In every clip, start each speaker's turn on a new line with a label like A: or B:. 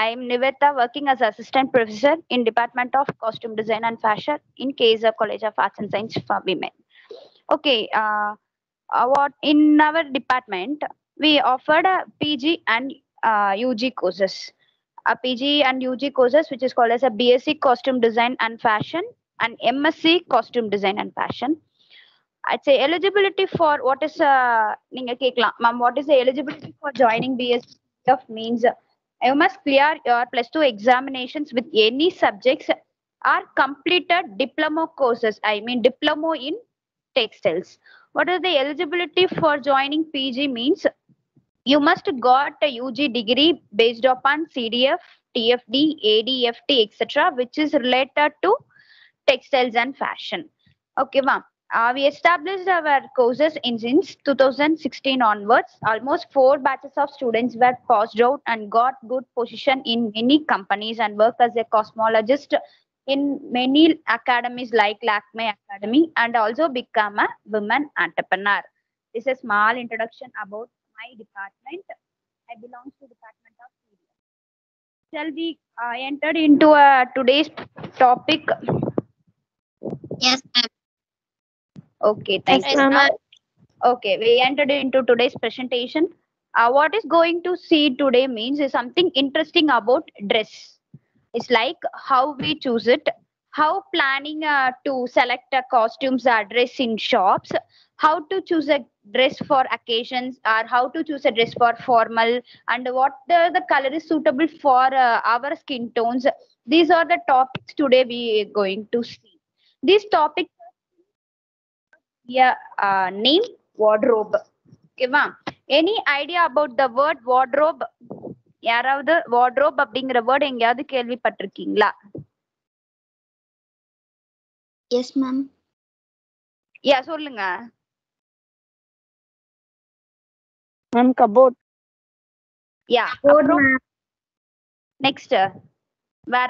A: I am Niveta, working as assistant professor in Department of Costume Design and Fashion in Kaiser College of Arts and Science for Women. Okay, uh, uh, what in our department we offered a PG and uh, UG courses. A PG and UG courses, which is called as a BSc Costume Design and Fashion and MSc Costume Design and Fashion. I'd say eligibility for what is uh, நீங்க கேட்கலாம் ma'am what is eligibility for joining BSc of means uh, you must clear your plus two examinations with any subjects or completed diploma courses. I mean diploma in textiles. What is the eligibility for joining PG means? You must got a UG degree based upon CDF, TFD, ADFT, etc., which is related to textiles and fashion. Okay, ma'am. Uh, we established our courses in since 2016 onwards. Almost four batches of students were passed out and got good position in many companies and work as a cosmologist in many academies like Lakme Academy and also become a women entrepreneur. This is a small introduction about my department. I belong to department of media. Shall we uh, entered into uh, today's topic?
B: Yes, ma'am.
A: Okay, thank
B: Yes,
A: you.
B: ma'am.
A: Uh, Okay, we entered into today's presentation. Uh, what is going to see today means is something interesting about dress. It's like how we choose it, how planning uh, to select a costumes or dress in shops, how to choose a dress for occasions or how to choose a dress for formal and what the, the color is suitable for uh, our skin tones. These are the topics today we are going to see. These topics yeah, uh, name wardrobe. ஓகேவா any idea about the word wardrobe யாராவது wardrobe அப்படிங்கிற word எங்கேயாவது கேள்விப்பட்டிருக்கீங்களா
B: Yes, ma'am.
A: யா சொல்லுங்க
C: ma'am cupboard
A: யா அப்புறம் next வேற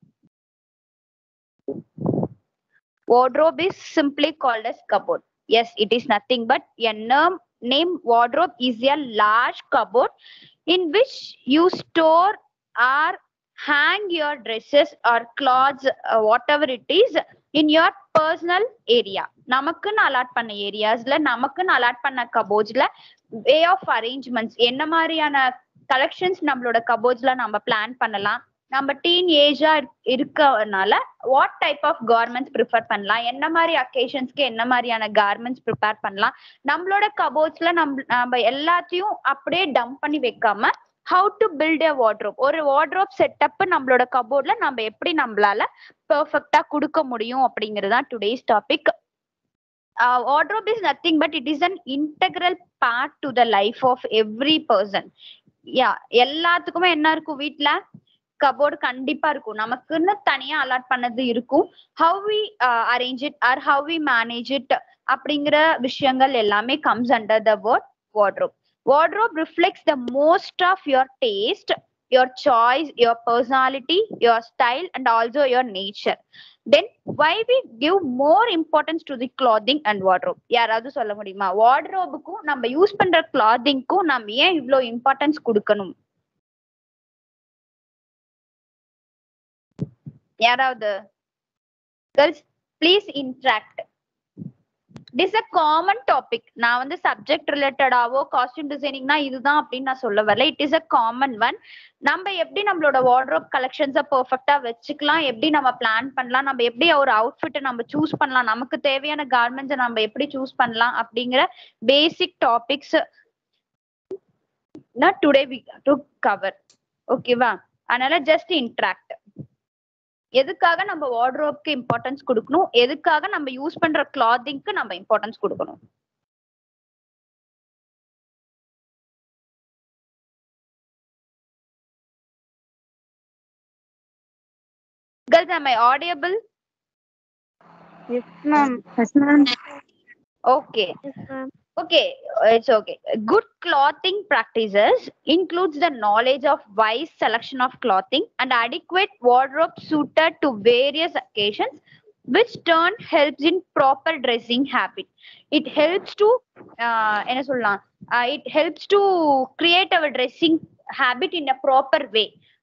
A: wardrobe is simply called as cupboard yes it is nothing but a name name wardrobe is a large cupboard in which you store or hang your dresses or clothes uh, whatever it is in your personal area நமக்குன்னு allot பண்ண ஏரியாஸ்ல நமக்குன்னு allot பண்ண கபோர்ட்ஸ்ல way of arrangements என்ன மாதிரியான collections நம்மளோட கபோர்ட்ஸ்ல நம்ம plan பண்ணலாம் நம்ம டீன் ஏஜா இருக்கனால what type of garments prefer பண்ணலாம் என்ன மாதிரி அக்கேஷன்ஸ்க்கு என்ன மாதிரியான கார்மெண்ட்ஸ் ப்ரிப்பேர் பண்ணலாம் நம்மளோட கபோர்ட்ஸ்ல நம்ம நம்ம எல்லாத்தையும் அப்படியே டம்ப் பண்ணி வைக்காம how to build a wardrobe ஒரு வார்ட்ரோப் செட்டப் நம்மளோட கபோர்ட்ல நம்ம எப்படி நம்மளால பெர்ஃபெக்டா கொடுக்க முடியும் அப்படிங்கிறது தான் today's topic wardrobe is nothing but it is an integral part to the life of every person yeah எல்லாத்துக்குமே என்ன இருக்கும் வீட்ல கபோர்டு கண்டிப்பா இருக்கும் நமக்குன்னு தனியா அலாட் பண்ணது இருக்கும் how we arrange it or how we manage it அப்படிங்கிற விஷயங்கள் எல்லாமே comes under the word wardrobe wardrobe reflects the most of your taste your choice your personality your style and also your nature then why we give more importance to the clothing and wardrobe யாராவது சொல்ல முடியுமா வார்ட்ரோபுக்கும் நம்ம use பண்ற கிளாத்திங்க்கும் நம்ம ஏன் இவ்வளோ importance கொடுக்கணும் யாராவது girls please interact it is a common topic நான் வந்து சப்ஜெக்ட் ரிலேட்டடாவோ காஸ்டியூம் டிசைனிங்னா இதுதான் அப்படின்னு நான் சொல்ல வரல it is a common one நம்ம எப்படி நம்மளோட வார்ட்ரோப் கலெக்ஷன்ஸை பெர்ஃபெக்டா வச்சுக்கலாம் எப்படி நம்ம பிளான் பண்ணலாம் நம்ம எப்படி ஒரு அவுட்ஃபிட்டை நம்ம சூஸ் பண்ணலாம் நமக்கு தேவையான கார்மெண்ட்ஸை நம்ம எப்படி சூஸ் பண்ணலாம் அப்படிங்கிற basic topics today we to cover ஓகேவா அதனால ஜஸ்ட் இன்ட்ராக்ட் எதுக்காக நம்ம வார்ட்ரோப்க்கு இம்பார்ட்டன்ஸ் கொடுக்கணும் எதுக்காக நம்ம யூஸ் பண்ற கிளாத்திங்க்கு நம்ம இம்பார்ட்டன்ஸ் கொடுக்கணும் Girls, am I audible?
C: Yes ma'am
B: Yes, ma'am.
A: Okay.
C: Yes ma'am
A: Okay, it's okay. Good clothing practices includes the knowledge of wise selection of clothing and adequate wardrobe suited to various occasions, which turn helps in proper dressing habit. It helps to uh, என்ன சொல்லலாம் uh, it helps to create our dressing habit in a proper way.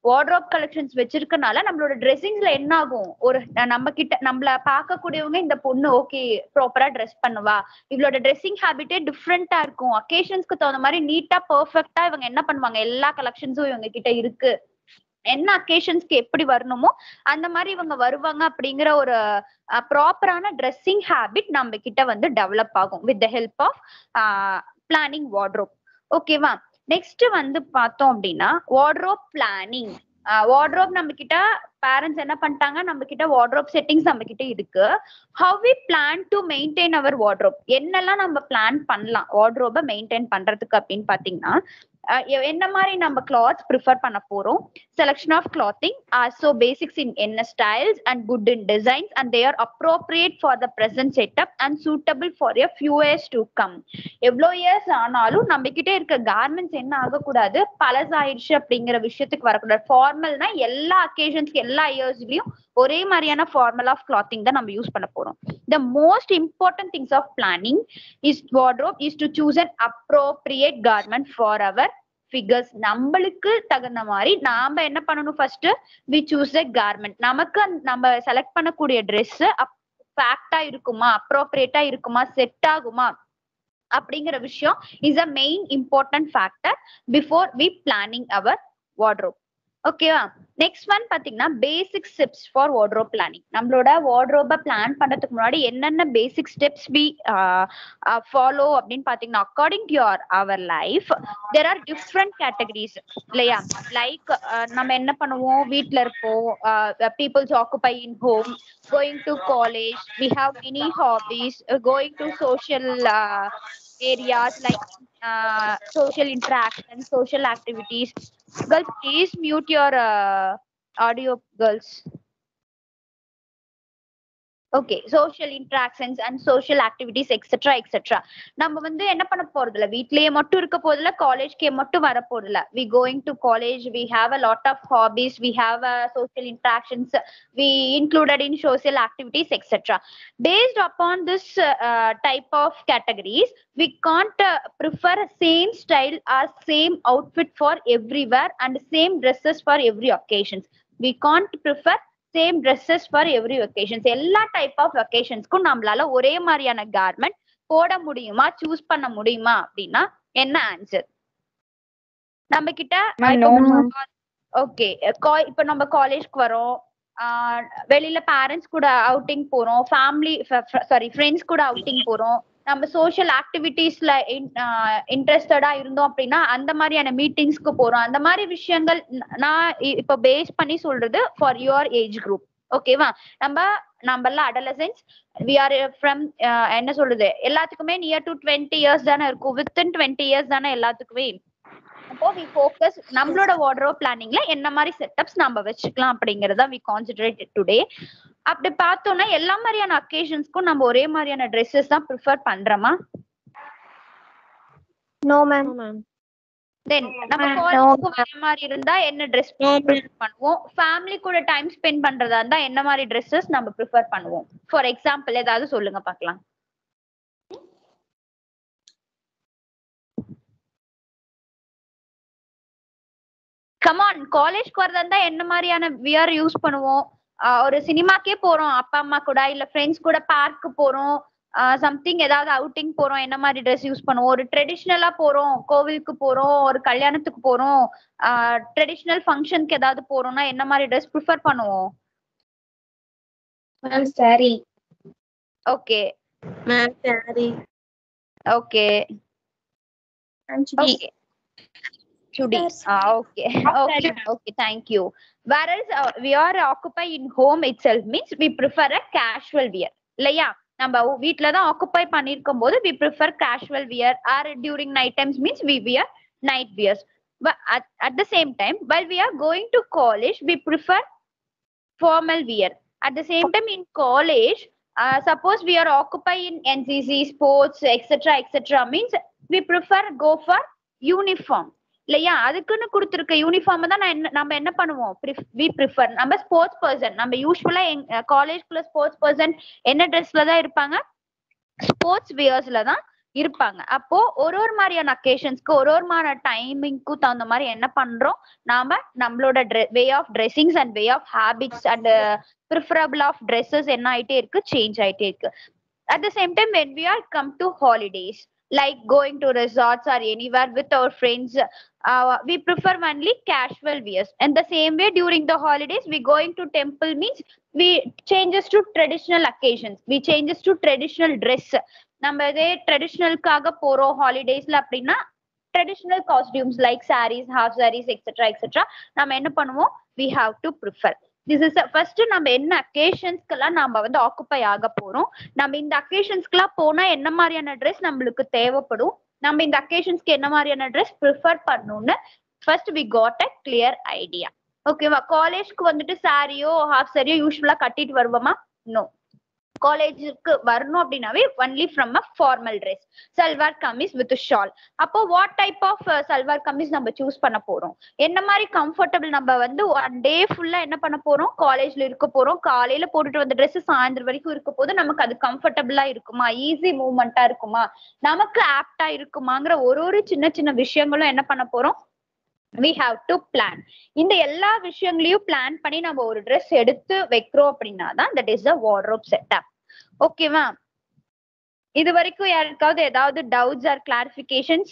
A: Wardrobe collections வச்சிருக்கனால நம்மளோட ட்ரெஸ்ஸிங்ஸ்ல என்ன ஆகும் ஒரு அஹ் நம்ம கிட்ட நம்மள பார்க்கக்கூடியவங்க இந்த பொண்ணு ஓகே ப்ராப்பரா ட்ரெஸ் பண்ணுவா இவளோட ட்ரெஸ்ஸிங் ஹேபிட்டே டிஃப்ரெண்டா இருக்கும் அக்கேஷன்ஸ்க்கு தகுந்த மாதிரி நீட்டா பெர்ஃபெக்ட்டா இவங்க என்ன பண்ணுவாங்க எல்லா கலெக்ஷன்ஸும் இவங்க கிட்ட இருக்கு என்ன அக்கேஷன்ஸ்க்கு எப்படி வரணுமோ அந்த மாதிரி இவங்க வருவாங்க அப்படிங்கிற ஒரு ப்ராப்பரான ட்ரெஸ்ஸிங் ஹேபிட் நம்ம கிட்ட வந்து டெவலப் ஆகும் with the help of planning wardrobe ஓகேவா நெக்ஸ்ட் வந்து பார்த்தோம் அப்படின்னா வார்ட்ரோப் பிளானிங் வார்ட்ரோப் நம்ம கிட்ட பேரண்ட்ஸ் என்ன பண்ணிட்டாங்க நம்ம கிட்ட வார்ட்ரோப் செட்டிங்ஸ் நம்ம கிட்ட இருக்கு how we plan to maintain our wardrobe என்னெல்லாம் நம்ம பிளான் பண்ணலாம் வார்ட்ரோபை மெயின்டைன் பண்றதுக்கு அப்படின்னு பாத்தீங்கன்னா அஹ் எ- என்ன மாதிரி நம்ம கிளாத்ஸ் ப்ரிஃபர் பண்ண போறோம் selection of clothing so basics in என்ன styles and good in designs and they are appropriate for the present setup and suitable for a few years to come எவ்வளோ இயர்ஸ் ஆனாலும் நம்ம கிட்ட இருக்க கார்மெண்ட்ஸ் என்ன ஆகக்கூடாது பழசாயிடுச்சு அப்படிங்கிற விஷயத்துக்கு வரக்கூடாது ஃபார்மல்னா எல்லா அக்கேஷன்ஸ்க்கு எல்லா இயர்ஸ்லயும் ஒரே மாதிரியான ஃபார்மல் ஆஃப் கிளாத்திங் தான் நம்ம யூஸ் பண்ண போறோம் the most important things of planning is wardrobe is to choose an appropriate garment for our figures நம்மளுக்கு தகுந்த மாதிரி நாம என்ன பண்ணணும் first we choose a garment நமக்கு அந்த- நம்ம செலக்ட் பண்ணக்கூடிய ட்ரெஸ் ஃபேக்டா இருக்குமா அப்ரோப்ரியேட்டா இருக்குமா செட் ஆகுமா அப்படிங்கிற விஷயம் is a main important factor before we planning our wardrobe ஓகேவா நெக்ஸ்ட் ஒன் பாத்தீங்கன்னா basic steps for wardrobe planning நம்மளோட வார்ட்ரோபை பிளான் பண்றதுக்கு முன்னாடி என்னென்ன பேசிக் ஸ்டெப்ஸ் வி ஃபாலோ அப்படின்னு பாத்தீங்கன்னா according to your our life there are different categories இல்லையா லைக் நம்ம என்ன பண்ணுவோம் வீட்ல இருப்போம் peoples occupy in home going to college we have many hobbies going to social areas like uh, social interaction, social activities. Girls, please mute your uh, audio, girls. Okay social interactions and social activities etcetera etcetera நம்ம வந்து என்ன பண்ண போறது இல்ல வீட்லயே மட்டும் இருக்க போதில்ல காலேஜ்க்கே மட்டும் வர போதில்ல we going to college we have a lot of hobbies we have a social interactions we included in social activities etcetera based upon this uh, type of categories we can't uh, prefer same style or same outfit for everywhere and same dresses for every occasions we can't prefer same dresses for every occasions எல்லா type of ஒகேஷன்ஸ்க்கும் நம்மளால ஒரே மாதிரியான garment போட முடியுமா choose பண்ண முடியுமா அப்படின்னா என்ன ஆன்சர் நம்ம கிட்ட
C: Ma'am, no, ma'am.
A: ஓகே இப்ப நம்ம காலேஜ்க்கு வரோம் ஆஹ் வெளியில பேரண்ட்ஸ் கூட அவுட்டிங் போறோம் ஃபேமிலி சாரி ஃப்ரெண்ட்ஸ் கூட அவுட்டிங் போறோம் நம்ம சோஷியல் ஆக்டிவிட்டீஸ்ல இன்ட்ரெஸ்டடா இருந்தோம் அப்படின்னா அந்த மாதிரியான மீட்டிங்ஸ்க்கு போறோம் அந்த மாதிரி விஷயங்கள் ந- நான் இ- இப்ப பேஸ் பண்ணி சொல்றது ஃபார் யுவர் ஏஜ் குரூப் ஓகேவா நம்ம நம்மள அடலசன்ஸ் வி ஆர் ஃப்ரம் என்ன சொல்றது எல்லாத்துக்குமே நியர் டு டுவெண்ட்டி இயர்ஸ் தானே இருக்கும் வித்தின் டுவெண்ட்டி இயர்ஸ் தானே எல்லாத்துக்குமே அப்போ வி ஃபோக்கஸ் நம்மளோட வார்ட்ரோப் பிளானிங்ல என்ன மாதிரி செட்டப்ஸ் நம்ம வச்சுக்கலாம் அப்படிங்கறத வி கான்சென்ட்ரேட் டுடே அப்படி பார்த்தோம்னா எல்லா மாதிரியான அக்கேஷன்ஸ்க்கும் நம்ம ஒரே மாதிரியான ட்ரெஸ்ஸஸ் தான் ப்ரிஃபர் பண்றோமா
B: No, ma'am.
A: தென் நம்ம
B: No,
A: காலேஜ்க்கு வர மாதிரி இருந்தா என்ன ட்ரெஸ் பண்ணுவோம் ஃபேமிலி கூட டைம் ஸ்பெண்ட் பண்றதா இருந்தா என்ன மாதிரி ட்ரெஸ்ஸஸ் நம்ம ப்ரிஃபர் பண்ணுவோம் ஃபார் எக்ஸாம்பிள் ஏதாவது சொல்லுங்க பார்க்கலாம் கமான் காலேஜ்க்கு வரதா இருந்தா என்ன மாதிரியான வியர் யூஸ் பண்ணுவோம் ஆஹ் ஒரு சினிமாக்கே போறோம் அப்பா அம்மா கூட இல்ல ஃப்ரெண்ட்ஸ் கூட பார்க்கு போறோம் சம்திங் ஏதாவது அவுட்டிங் போறோம் என்ன மாதிரி ட்ரெஸ் யூஸ் பண்ணுவோம் ஒரு ட்ரெடிஷ்னலா போறோம் கோவிலுக்கு போறோம் ஒரு கல்யாணத்துக்கு போறோம் ட்ரெடிஷ்னல் ஃபங்க்ஷனுக்கு ஏதாவது போறோம்னா என்ன மாதிரி ட்ரெஸ் ப்ரிஃபர் பண்ணுவோம்
B: Ma'am, saree.
A: Okay
C: Ma'am, saree.
A: Okay
B: Ma'am, chudi.
A: Okay Chudi. Ah, okay. Okay. Okay. Thank you. Whereas uh, we are occupy in home itself means we prefer a casual wear. இல்லையா நம்ம வீட்ல தான் occupy பண்ணிருக்கும் போது we prefer casual wear or during night times means we wear night wears. But at, at the same time, while we are going to college, we prefer formal wear. At the same time, in college, uh, suppose we are occupy in NCC, sports, etc., etc., means we prefer go for uniform. இல்லையா அதுக்குன்னு கொடுத்துருக்க uniform தான் நான் என்ன நம்ம என்ன பண்ணுவோம் we prefer நம்ம ஸ்போர்ட்ஸ் பர்சன் நம்ம யூஸ்வலா காலேஜ்குள்ள ஸ்போர்ட்ஸ் பர்சன் என்ன ட்ரெஸ்ல தான் இருப்பாங்க ஸ்போர்ட்ஸ் வியர்ஸ்ல தான் இருப்பாங்க அப்போ ஒரு ஒரு மாதிரியான அக்கேஷன்ஸ்க்கு ஒரு ஒரு மாதிரி டைமிங்க்கும் தகுந்த மாதிரி என்ன பண்றோம் நாம நம்மளோட way of dressings and way of habits and preferable of dresses என்ன ஆயிட்டே இருக்கு சேஞ்ச் ஆயிட்டே இருக்கு at the same time when we are come to holidays like going to resorts or anywhere with our friends uh, we prefer only casual wears and the same way during the holidays we going to temple means we changes to traditional occasions we changes to traditional dress நம்ம இதே ட்ரெடிஷ்னலுக்காக போறோம் ஹாலிடேஸ்ல அப்படின்னா traditional costumes like sarees half sarees etcetera etcetera நம்ம என்ன பண்ணுவோம் we have to prefer this is first நம்ம என்ன அக்கேஷன்ஸ்க்கெல்லாம் நம்ம வந்து ஆக்குப்பை ஆக போறோம் நம்ம இந்த அக்கேஷன்ஸ்க்குலாம் போனா என்ன மாதிரியான ட்ரெஸ் நம்மளுக்கு தேவைப்படும் நம்ம இந்த அக்கேஷன்ஸ்க்கு என்ன மாதிரியான ட்ரெஸ் ப்ரிஃபர் பண்ணணும்னு first we got a clear idea ஓகேவா காலேஜ்க்கு வந்துட்டு சாரியோ ஹாஃப் சாரியோ யூஸ்வலா கட்டிட்டு வருவோமா நோ காலேஜுக்கு வரணும் அப்படின்னாவே only from a formal dress salwar kameez with shawl அப்போ what type of salwar kameez நம்ம சூஸ் பண்ண போறோம் என்ன மாதிரி கம்ஃபர்டபுள் நம்ம வந்து ஒன் டே ஃபுல்லா என்ன பண்ண போறோம் காலேஜ்ல இருக்க போறோம் காலையில போட்டுட்டு வந்த ட்ரெஸ் சாயந்தரம் வரைக்கும் இருக்க போது நமக்கு அது கம்ஃபர்டபுளா இருக்குமா ஈஸி மூவ்மெண்டா இருக்குமா நமக்கு ஆப்டா இருக்குமாங்கிற ஒரு ஒரு சின்ன சின்ன விஷயங்களும் என்ன பண்ண போறோம் வி ஹாவ் டு பிளான் இந்த எல்லா விஷயங்களையும் பிளான் பண்ணி நம்ம ஒரு ட்ரெஸ் எடுத்து வைக்கிறோம் அப்படின்னா தான் that is a wardrobe setup ஓகேவா இது வரைக்கும் யாருக்காவது ஏதாவது doubts or clarifications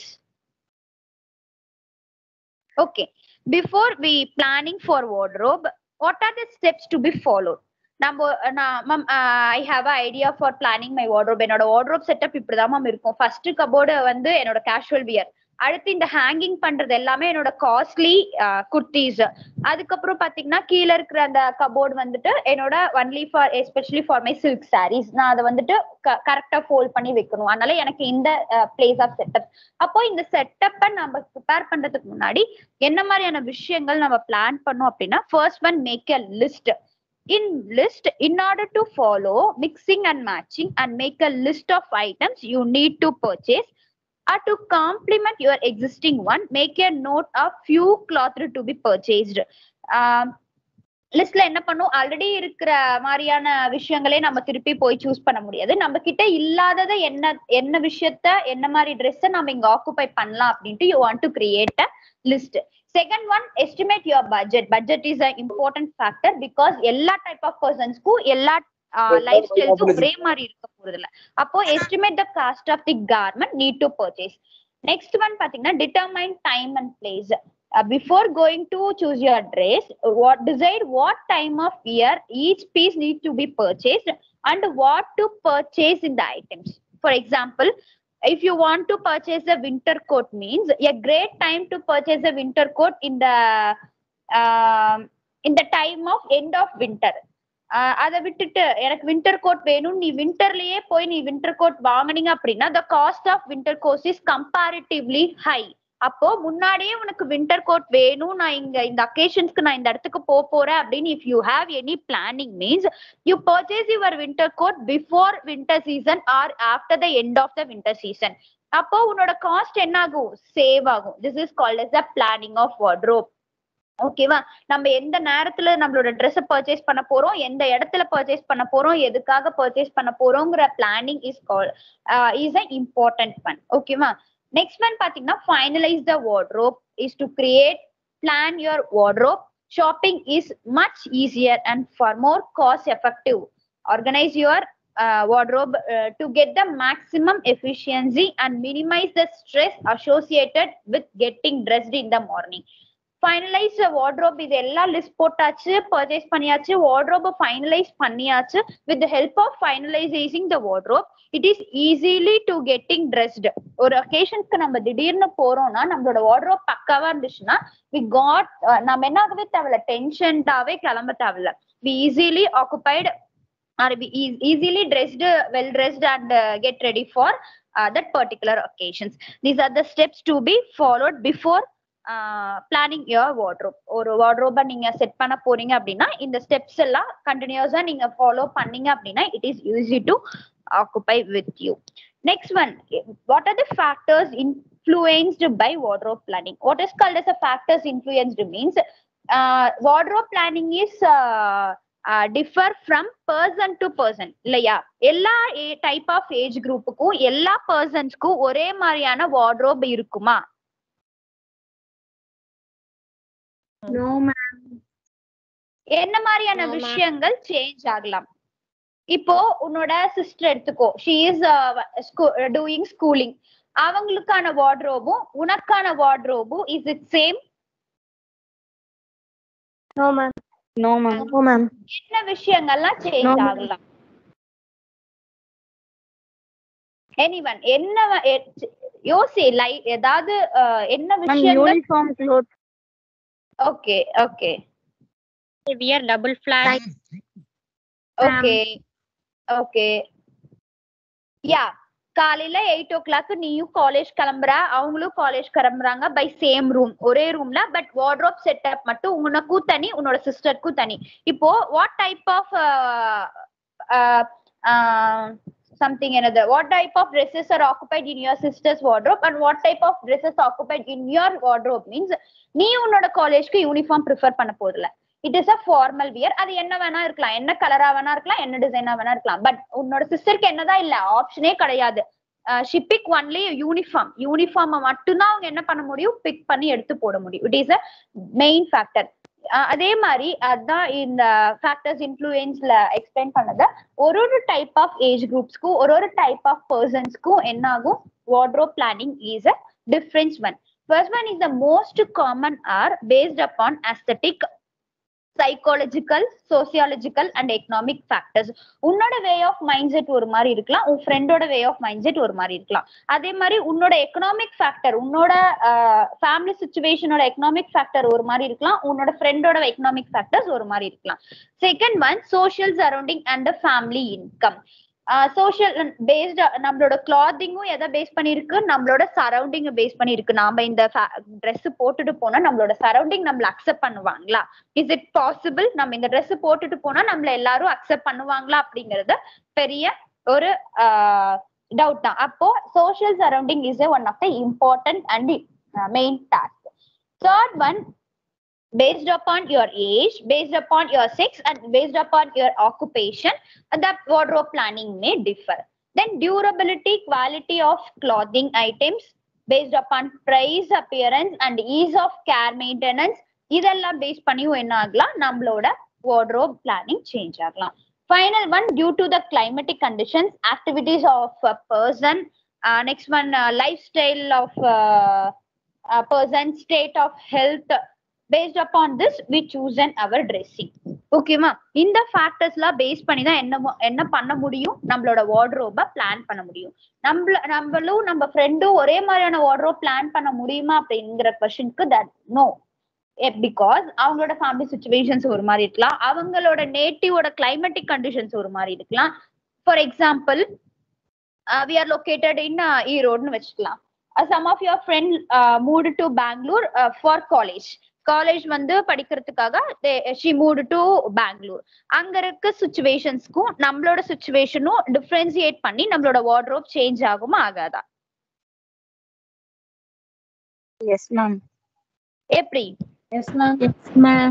A: okay before we planning for wardrobe what are the steps to be followed நம்ம நான் ma'am I have a idea for planning my wardrobe என்னோட வார்ட்ரோப் செட்டப் இப்படிதான் ma'am இருக்கும் ஃபர்ஸ்ட் கபோர்டு வந்து என்னோட கேஷுவல் வியர் அடுத்து இந்த hanging பண்றது எல்லாமே என்னோட காஸ்ட்லி குர்த்திஸ் அதுக்கப்புறம் பாத்தீங்கன்னா கீழே இருக்கிற அந்த கபோர்டு வந்துட்டு என்னோட only for especially for my silk sarees நான் அதை வந்துட்டு கரெக்டா ஃபோல்ட் பண்ணி வைக்கணும் அதனால எனக்கு இந்த பிளேஸ் ஆஃப் செட்டப் அப்போ இந்த செட்டப்பை நம்ம ப்ரிப்பேர் பண்றதுக்கு முன்னாடி என்ன மாதிரியான விஷயங்கள் நம்ம பிளான் பண்ணோம் அப்படின்னா first one make a list in list in order to follow mixing and matching and make a list of items you need to purchase or to complement your existing one make a note of few cloth to be purchased um, லிஸ்ட்ல என்ன பண்ணும் already இருக்கிற மாதிரியான விஷயங்களே நம்ம திருப்பி போய் choose பண்ண முடியாது நம்ம கிட்ட இல்லாததை என்ன என்ன விஷயத்த என்ன மாதிரி ட்ரெஸ் நம்ம இங்க ஆக்குபை பண்ணலாம் அப்படின்ட்டு you want to create a list second one estimate your budget budget is a important factor because எல்லா டைப் ஆஃப் பர்சன்ஸ்க்கும் எல்லா லைஃப் ஸ்டைல்ஸும் ஒரே மாதிரி இருக்க போறது இல்ல அப்போ estimate the cost of the garment need to purchase next one பாத்தீங்கன்னா determine time and place before going to choose your dress what decide what time of year each piece need to be purchased and what to purchase in the items for example if you want to purchase a winter coat means a great time to purchase a winter coat in the um, in the time of end of winter அதை விட்டுட்டு எனக்கு winter code வேணும் நீ வின்டர்லயே போய் நீ winter coat வாங்கினீங்க அப்படின்னா the cost of winter coats is comparatively high அப்போ முன்னாடியே உனக்கு வின்டர் கோட் வேணும் நான் இங்க இந்த அக்கேஷன்ஸ்க்கு நான் இந்த இடத்துக்கு போக போறேன் அப்படின்னு if you have any planning means you purchase your winter coat before winter season or after the end of the winter season அப்போ உன்னோட காஸ்ட் என்ன ஆகும் சேவ் ஆகும் this is called as the planning of wardrobe ஓகேவா நம்ம எந்த நேரத்துல நம்மளோட ட்ரெஸ் பர்ச்சேஸ் பண்ண போறோம் எந்த இடத்துல பர்ச்சேஸ் பண்ண போறோம் எதுக்காக பர்ச்சேஸ் பண்ண போறோங்கிற planning is call is a important one ஓகேவா நெக்ஸ்ட் ஒன் பாத்தீங்கன்னா finalise the wardrobe is to create plan your wardrobe shopping is much easier and for more cost effective organise your wardrobe uh, to get the maximum efficiency and minimize the stress associated with getting dressed in the morning finalise wardrobe இது எல்லாம் list போட்டாச்சு purchase பண்ணியாச்சு வார்ட்ரோபை finalise பண்ணியாச்சு with help of finalising the wardrobe it is easily to getting dressed ஒரு அக்கேஷனுக்கு நம்ம திடீர்னு போறோம்னா நம்மளோட வார்ட்ரோப் பக்காவா இருந்துச்சுன்னா வி காட் நம்ம என்ன ஆகவே தேவையில்ல டென்ஷன்டாவே கிளம்ப தேவையில்ல we easily occupied or we easily dressed well dressed and get ready for that particular occasions these are the steps to be followed before planning your wardrobe ஒரு வார்ட்ரோபை நீங்க செட் பண்ண போறீங்க அப்படின்னா இந்த ஸ்டெப்ஸ் எல்லாம் கண்டினியூஸா நீங்க ஃபாலோ பண்ணீங்க அப்படின்னா it is easy to occupy with you next one what are the factors influenced by wardrobe planning what is called as a factors influenced means uh, wardrobe planning is uh, differ from person to person இல்லையா எல்லா type of age குரூப்புக்கும் எல்லா பர்சன்ஸ்க்கும் ஒரே மாதிரியான wardrobe இருக்குமா
C: No, ma'am.
A: என்ன மாதிரியான
C: No, ma'am.
A: விஷயங்கள் change ஆகலாம் இப்போ உன்னோட சிஸ்டர் எடுத்துக்கோ ஷி இஸ் டூயிங் ஸ்கூலிங் அவங்களுக்கான வார்ட்ரோபும் உனக்கான வார்ட்ரோபும் is it same
B: No, ma'am.
C: No, ma'am.
B: No, ma'am.
A: என்ன விஷயங்கள்லாம்
C: No,
A: சேஞ்ச்
C: ma'am.
A: ஆகலாம் எனிவன் என்ன வ- எ- யோசி லை ஏதாவது அஹ், என்ன
C: Ma'am,
A: விஷயங்கள்
C: uniform clothes.
A: Okay okay
C: They wear double flag.
A: Okay okay yeah காலையில எயிட் ஓ கிளாக் நீயும் காலேஜ் கிளம்புற அவங்களும் காலேஜ் கிளம்புறாங்க பை சேம் ரூம் ஒரே ரூம்ல பட் வார்ட்ரோப் செட்டப் மட்டும் உனக்கும் தனி உன்னோட சிஸ்டருக்கும் தனி இப்போ வாட் டைப் ஆஃப் சம்திங் என்னது what type of dresses are occupied in your sister's wardrobe and what type of dresses occupied in your wardrobe means நீ உன்னோட காலேஜ்க்கு யூனிஃபார்ம் ப்ரிஃபர் பண்ண போதில்ல it is a formal wear அது என்ன வேணா இருக்கலாம் என்ன கலரா வேணா இருக்கலாம் என்ன டிசைனா வேணா இருக்கலாம் பட் உன்னோட சிஸ்டருக்கு என்னதான் இல்ல ஆப்ஷனே கிடையாது ஷி பிக் ஒன்லி யூனிஃபார்ம் யூனிஃபார்மை மட்டும்தான் அவங்க என்ன பண்ண முடியும் பிக் பண்ணி எடுத்து போட முடியும் it is a main factor அதே மாதிரி அதான் இந்த ஃபேக்டர்ஸ் இன்ஃப்ளூயன்ஸ்ல எக்ஸ்பிளைன் பண்ணத ஒரு ஒரு டைப் ஆஃப் ஏஜ் குரூப்ஸ்க்கும் ஒரு ஒரு டைப் ஆஃப் பர்சன்ஸ்க்கும் என்ன ஆகும் wardrobe planning is a difference one first one is the most common or based upon aesthetic psychological sociological and economic factors உன்னோட வே ஆஃப் மைண்ட் செட் ஒரு மாதிரி இருக்கலாம் உன் ஃப்ரெண்டோட வே ஆஃப் மைண்ட் செட் ஒரு மாதிரி இருக்கலாம் அதே மாதிரி உன்னோட எக்கனாமிக் ஃபேக்டர் உன்னோட ஃபேமிலி சுச்சுவேஷனோட எக்கனாமிக் ஃபேக்டர் ஒரு மாதிரி இருக்கலாம் உன்னோட ஃப்ரெண்டோட எக்கனாமிக் ஃபேக்டர்ஸ் ஒரு மாதிரி இருக்கலாம் second one social surrounding and family income social based நம்மளோட கிளாத்திங்கும் எதை பேஸ் பண்ணிருக்கு நம்மளோட சரௌண்டிங் பேஸ் பண்ணிருக்கு நாம இந்த ட்ரெஸ் போட்டுட்டு போனா நம்மளோட சரௌண்டிங் நம்மள அக்செப்ட் பண்ணுவாங்களா இஸ் இட் பாசிபிள் நம்ம இந்த ட்ரெஸ் போட்டுட்டு போனா நம்மள எல்லாரும் அக்செப்ட் பண்ணுவாங்களா அப்படிங்கறது பெரிய ஒரு டவுட் தான் அப்போ social surrounding is one of the important and main task third one based upon your age, based upon your sex, and based upon your occupation, the wardrobe planning may differ. Then durability, quality of clothing items based upon price, appearance, and ease of care maintenance. இதெல்லாம் base பண்ணியும் என்ன ஆகலாம் நம்மளோட wardrobe planning change ஆகலாம் final one due to the climatic conditions activities of person next one life style of person state of health based upon this we choose and our dressing ஓகேவா இந்த ஃபேக்டர்ஸ்லாம் base பண்ணி தான் என்ன மு- என்ன பண்ண முடியும் நம்மளோட வார்ட்ரோப பிளான் பண்ண முடியும் நம்மள நம்மளும் நம்ம ஃப்ரெண்டும் ஒரே மாதிரியான வார்ட்ரோப் பிளான் பண்ண முடியுமா அப்படிங்கிற கொஸ்டினுக்கு தட் நோ பிகாஸ் அவங்களோட ஃபேமிலி சுச்சுவேஷன்ஸ் ஒரு மாதிரி இருக்கலாம் அவங்களோட நேட்டிவோட கிளைமேட்டிக் கண்டிஷன்ஸ் ஒரு மாதிரி இருக்கலாம் for example we are located in ஈரோடுன்னு வச்சுக்கலாம் some of your friend moved to Bangalore for college college வந்து படிக்கிறதுக்காக ஷி மூடு டு பெங்களூர் அங்க இருக்க சுச்சுவேஷன்ஸ்க்கும் நம்மளோட சுச்சுவேஷனும் டிஃபரன்சியேட் பண்ணி நம்மளோட வார்ட்ரோப் சேஞ்ச் ஆகுமா ஆகாதா
C: Yes, ma'am.
A: எப்படி
C: Yes, ma'am. Yes, ma'am.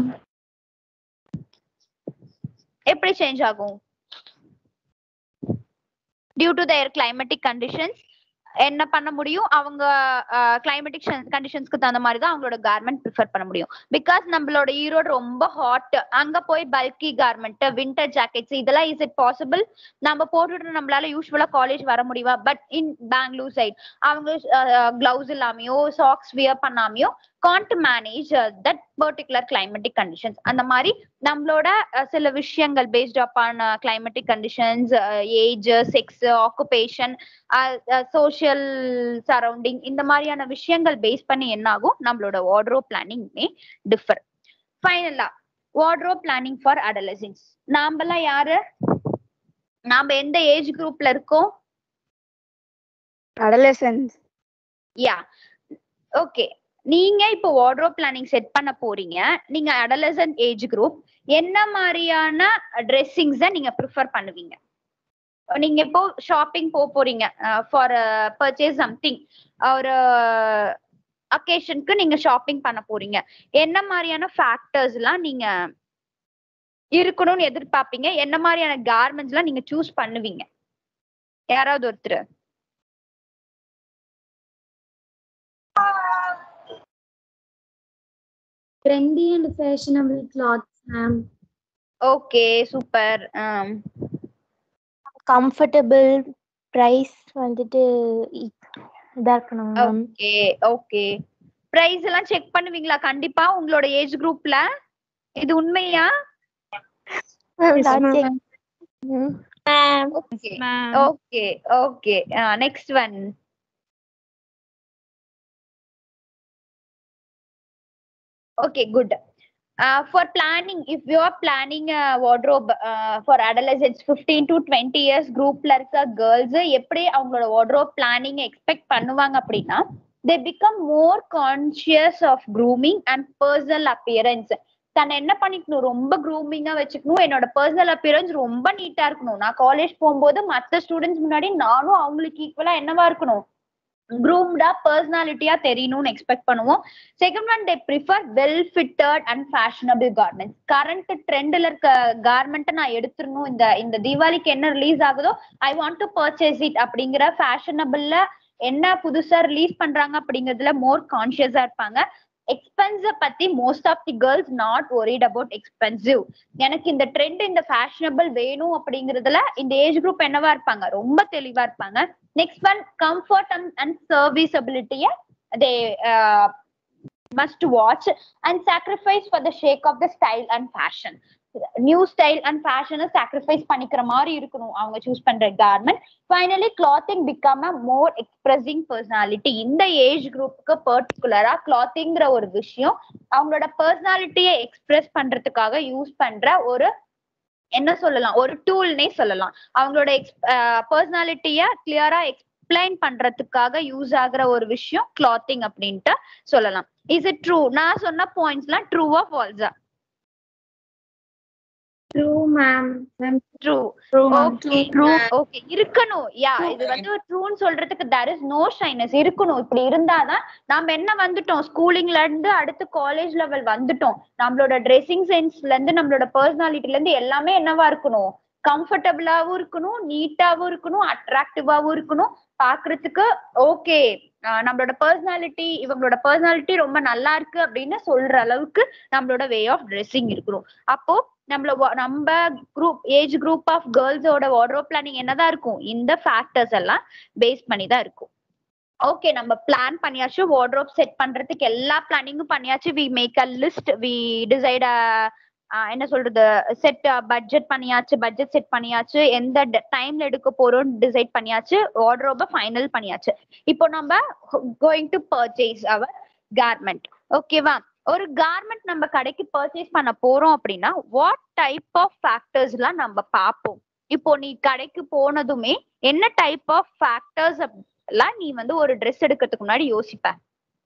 A: எப்படி சேஞ்ச் ஆகும் due to their climatic conditions என்ன பண்ண முடியும் அவங்க கிளைமேட்டிக் கண்டிஷன்ஸ்க்கு தகுந்த மாதிரி தான் அவங்களோட கார்மெண்ட் ப்ரிஃபர் பண்ண முடியும் பிகாஸ் நம்மளோட ஈரோடு ரொம்ப ஹாட் அங்க போய் பல்கி கார்மெண்ட் வின்டர் ஜாக்கெட்ஸ் இதெல்லாம் இஸ் இட் பாசிபிள் நம்ம போட்டுட்டு நம்மளால யூஸ்வலா காலேஜ் வர முடியுமா பட் இன் பெங்களூர் சைட் அவங்க கிளவுஸ் இல்லாமையோ சாக்ஸ் வியர் பண்ணாமையோ can't manage that particular climatic conditions அந்த மாதிரி நம்மளோட அஹ், சில விஷயங்கள் based upon climatic conditions age sex occupation social surrounding இந்த மாதிரியான விஷயங்கள் பேஸ் பண்ணி என்ன ஆகும் நம்மளோட வார்ட்ரோ பிளானிங் மே டிஃபர் ஃபைனலா வார்ட்ரோ பிளானிங் ஃபார் அடலசன்ஸ் நாமெல்லாம் யாரு நாம எந்த ஏஜ் குரூப்ல இருக்கோம்
C: Adolescents.
A: யா ஓகே நீங்க இப்போ வார்ட்ரோப் பிளானிங் செட் பண்ண போறீங்க நீங்க அடலசன்ட் ஏஜ் குரூப் என்ன மாதிரியான ட்ரெஸ்ஸிங்ஸ நீங்க ப்ரிஃபர் பண்ணுவீங்க நீங்க இப்போ ஷாப்பிங் போக போறீங்க ஃபார் பர்ச்சேஸ் சம்திங் ஒரு அக்கேஷனுக்கு நீங்க ஷாப்பிங் பண்ண போறீங்க என்ன மாதிரியான ஃபேக்டர்ஸ்லாம் நீங்க இருக்கணும்னு எதிர்பார்ப்பீங்க என்ன மாதிரியான கார்மெண்ட்ஸ்லாம் நீங்க சூஸ் பண்ணுவீங்க யாராவது ஒருத்தர்
B: Trendy and fashionable clothes, ma'am.
A: Okay super
C: comfortable price வந்துட்டு இ- இதா இருக்கணும் மேம்
A: ஓகே ஓகே பிரைஸ் எல்லாம் செக் பண்ணுவீங்களா கண்டிப்பா உங்களோட ஏஜ் குரூப்ல இது உண்மையா okay okay okay next one okay good uh, for planning if you are planning a wardrobe uh, for adolescents 15 to 20 years groupல இருக்க girls எப்படி அவங்களோட wardrobe planning expect பண்ணுவாங்க அப்படின்னா they become more conscious of grooming and personal appearance தன்னை என்ன பண்ணிக்கணும் ரொம்ப க்ரூமிங்கா வச்சுக்கணும் என்னோட பர்சனல் அப்பியரன்ஸ் ரொம்ப நீட்டா இருக்கணும் நான் காலேஜ் போகும்போது மத்த ஸ்டூடெண்ட்ஸ் முன்னாடி நானும் அவங்களுக்கு ஈக்குவலா என்னவா இருக்கணும் க்ரூம்டா பர்சனாலிட்டியா தெரியணும்னு எக்ஸ்பெக்ட் பண்ணுவோம் second one they prefer well fitted and fashionable garments current ட்ரெண்ட்ல இருக்க கார்மெண்ட்டை நான் எடுத்துடணும் இந்த இந்த தீபாவளிக்கு என்ன ரிலீஸ் ஆகுதோ I want to purchase it அப்படிங்கிற ஃபேஷனபிள்ல என்ன புதுசா ரிலீஸ் பண்றாங்க அப்படிங்கறதுல மோர் கான்சியஸா இருப்பாங்க எக்ஸ்பென்சிவ் பத்தி most of the girls not worried about expensive எனக்கு இந்த ட்ரெண்ட் இந்த ஃபேஷனபிள் வேணும் அப்படிங்கறதுல இந்த ஏஜ் குரூப் என்னவா இருப்பாங்க ரொம்ப தெளிவா இருப்பாங்க next one comfort and and சர்வீசபிலிட்டிய they must watch and sacrifice for the sake of the style and fashion new style and ஃபேஷனை சாக்ரிஃபைஸ் பண்ணிக்கிற மாதிரி இருக்கணும் அவங்க சூஸ் பண்ற garment finally clothing become a more expressing personality இந்த age குரூப்புக்கு பர்டிகுலரா கிளாத்திங்கிற ஒரு விஷயம் அவங்களோட பர்சனாலிட்டியை எக்ஸ்பிரஸ் பண்றதுக்காக யூஸ் பண்ற ஒரு என்ன சொல்லலாம் ஒரு டூல்னே சொல்லலாம் அவங்களோட எக்ஸ் பர்சனாலிட்டிய கிளியரா எக்ஸ்பிளைன் பண்றதுக்காக யூஸ் ஆகுற ஒரு விஷயம் கிளாத்திங் அப்படின்ட்டு சொல்லலாம் இஸ் இட் ட்ரூ நான் சொன்ன பாயிண்ட்ஸ்லாம் ட்ரூவா ஃபால்ஸா
B: True, ma'am. Ma'am,
A: true
C: True, ma'am.
A: Okay okay இருக்கணும் யா இது வந்து ட்ரூன்னு சொல்றதுக்கு தேர் இஸ் நோ ஷைனஸ் இருக்கணும் இப்படி இருந்தாதான் நாம என்ன வந்துட்டோம் ஸ்கூலிங்ல இருந்து அடுத்து காலேஜ் லெவல் வந்துட்டோம் நம்மளோட ட்ரெஸ்ஸிங் சென்ஸ்ல இருந்து நம்மளோட பர்சனாலிட்டில இருந்து எல்லாமே என்னவா இருக்கணும் கம்ஃபர்டபுளாவும் இருக்கணும் நீட்டாவும் இருக்கணும் அட்ராக்டிவாவும் இருக்கணும் பாக்குறதுக்கு ஓகே நம்மளோட பர்சனாலிட்டி இவங்களோட பர்சனாலிட்டி ரொம்ப நல்லா இருக்கு அப்படின்னு சொல்ற அளவுக்கு நம்மளோட வே ஆஃப் ட்ரெஸ்ஸிங் இருக்கணும் அப்போ நம்மள wa- நம்ம குரூப் ஏஜ் குரூப் ஆஃப் கேர்ள்ஸோட வார்ட்ரோப் பிளானிங் என்னதான் இருக்கும் இந்த ஃபேக்டர்ஸ் எல்லாம் பேஸ் பண்ணி தான் இருக்கும் ஓகே நம்ம பிளான் பண்ணியாச்சு வார்ட்ரோப் செட் பண்றதுக்கு எல்லா பிளானிங்கும் பண்ணியாச்சு we make a list we decide என்ன சொல்றது செட் பட்ஜெட் பண்ணியாச்சு பட்ஜெட் செட் பண்ணியாச்சு எந்த டைம்ல எடுக்க போறோம் டிசைட் பண்ணியாச்சு வார்ட்ரோப ஃபைனல் பண்ணியாச்சு இப்போ நம்ம going to purchase our garment ஓகேவா ஒரு கார்மெண்ட் நம்ம கடைக்கு பர்ச்சேஸ் பண்ண போறோம் அப்படின்னா வாட் டைப் ஆஃப் ஃபேக்டர்ஸ்லாம் நம்ம பார்ப்போம் இப்போ நீ கடைக்கு போனதுமே என்ன டைப் ஆஃப் ஃபேக்டர்ஸ் எல்லாம் நீ வந்து ஒரு ட்ரெஸ் எடுக்கிறதுக்கு முன்னாடி யோசிப்ப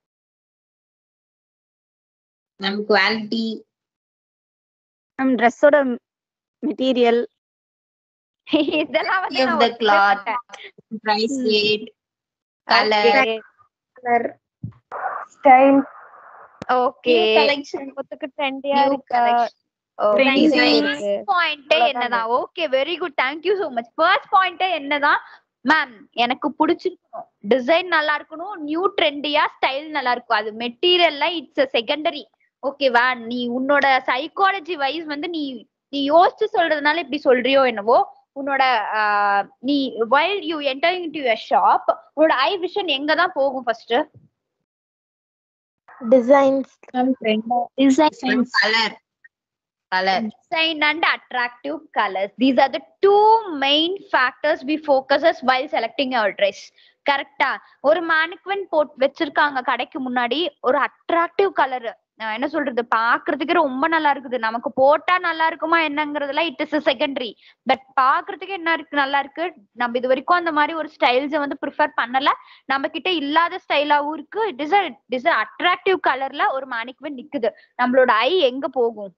D: மேம் குவாலிட்டி
C: மேம் ட்ரெஸ்ஸோட மெட்டீரியல்
A: இதெல்லாம் வந்து
D: of
A: நான்
D: the
A: ஒரு
D: cloth,
A: சொல்லமாட்டேன்.
D: price
A: Hmm.
D: rate, color,
A: Okay.
B: color, style.
A: Okay
B: collection.
C: ட்ரெண்டியா
A: New
C: இருக்கா
A: collection.
D: Design.
A: பாயிண்ட் என்னதான் okay very good thank you so much first point என்னதான் மேம் எனக்கு பிடிச்சிருக்கணும் டிசைன் நல்லா இருக்கணும் நியூ ட்ரெண்டியா ஸ்டைல் நல்லா இருக்கும் அது மெட்டீரியல்லாம் இட்ஸ் செகண்டரி ஓகேவா நீ உன்னோட சைக்காலஜி வைஸ் வந்து நீ நீ யோசிச்சு சொல்றதுனால இப்படி சொல்றியோ என்னவோ உன்னோட ஆஹ், நீ while you enter in to shop உன்னோட ஐ விஷன் எங்க தான் போகும் first
C: designs
D: some trend, some color, color.
A: design and attractive colors. These are the two main factors we focus as while selecting our dress. கரெக்டா ஒரு மேனிக்வன் boat வச்சிருக்காங்க கடைக்கு முன்னாடி ஒரு அட்ராக்டிவ் கலர் என்ன சொல்றது பாக்குறதுக்கு ரொம்ப நல்லா இருக்குது நமக்கு போட்டா நல்லா இருக்குமா என்னங்கறதுலாம் இட் இஸ் செகண்டரி பட் பாக்குறதுக்கு என்ன இருக்கு நல்லா இருக்கு நம்ம இது வரைக்கும் அந்த மாதிரி ஒரு ஸ்டைல்ஸை வந்து ப்ரிஃபர் பண்ணல நம்ம கிட்ட இல்லாத ஸ்டைலாவும் இருக்கு it is it is attractive கலர்ல ஒரு மேனிக்வன் நிக்குது நம்மளோட ஐ எங்க போகும்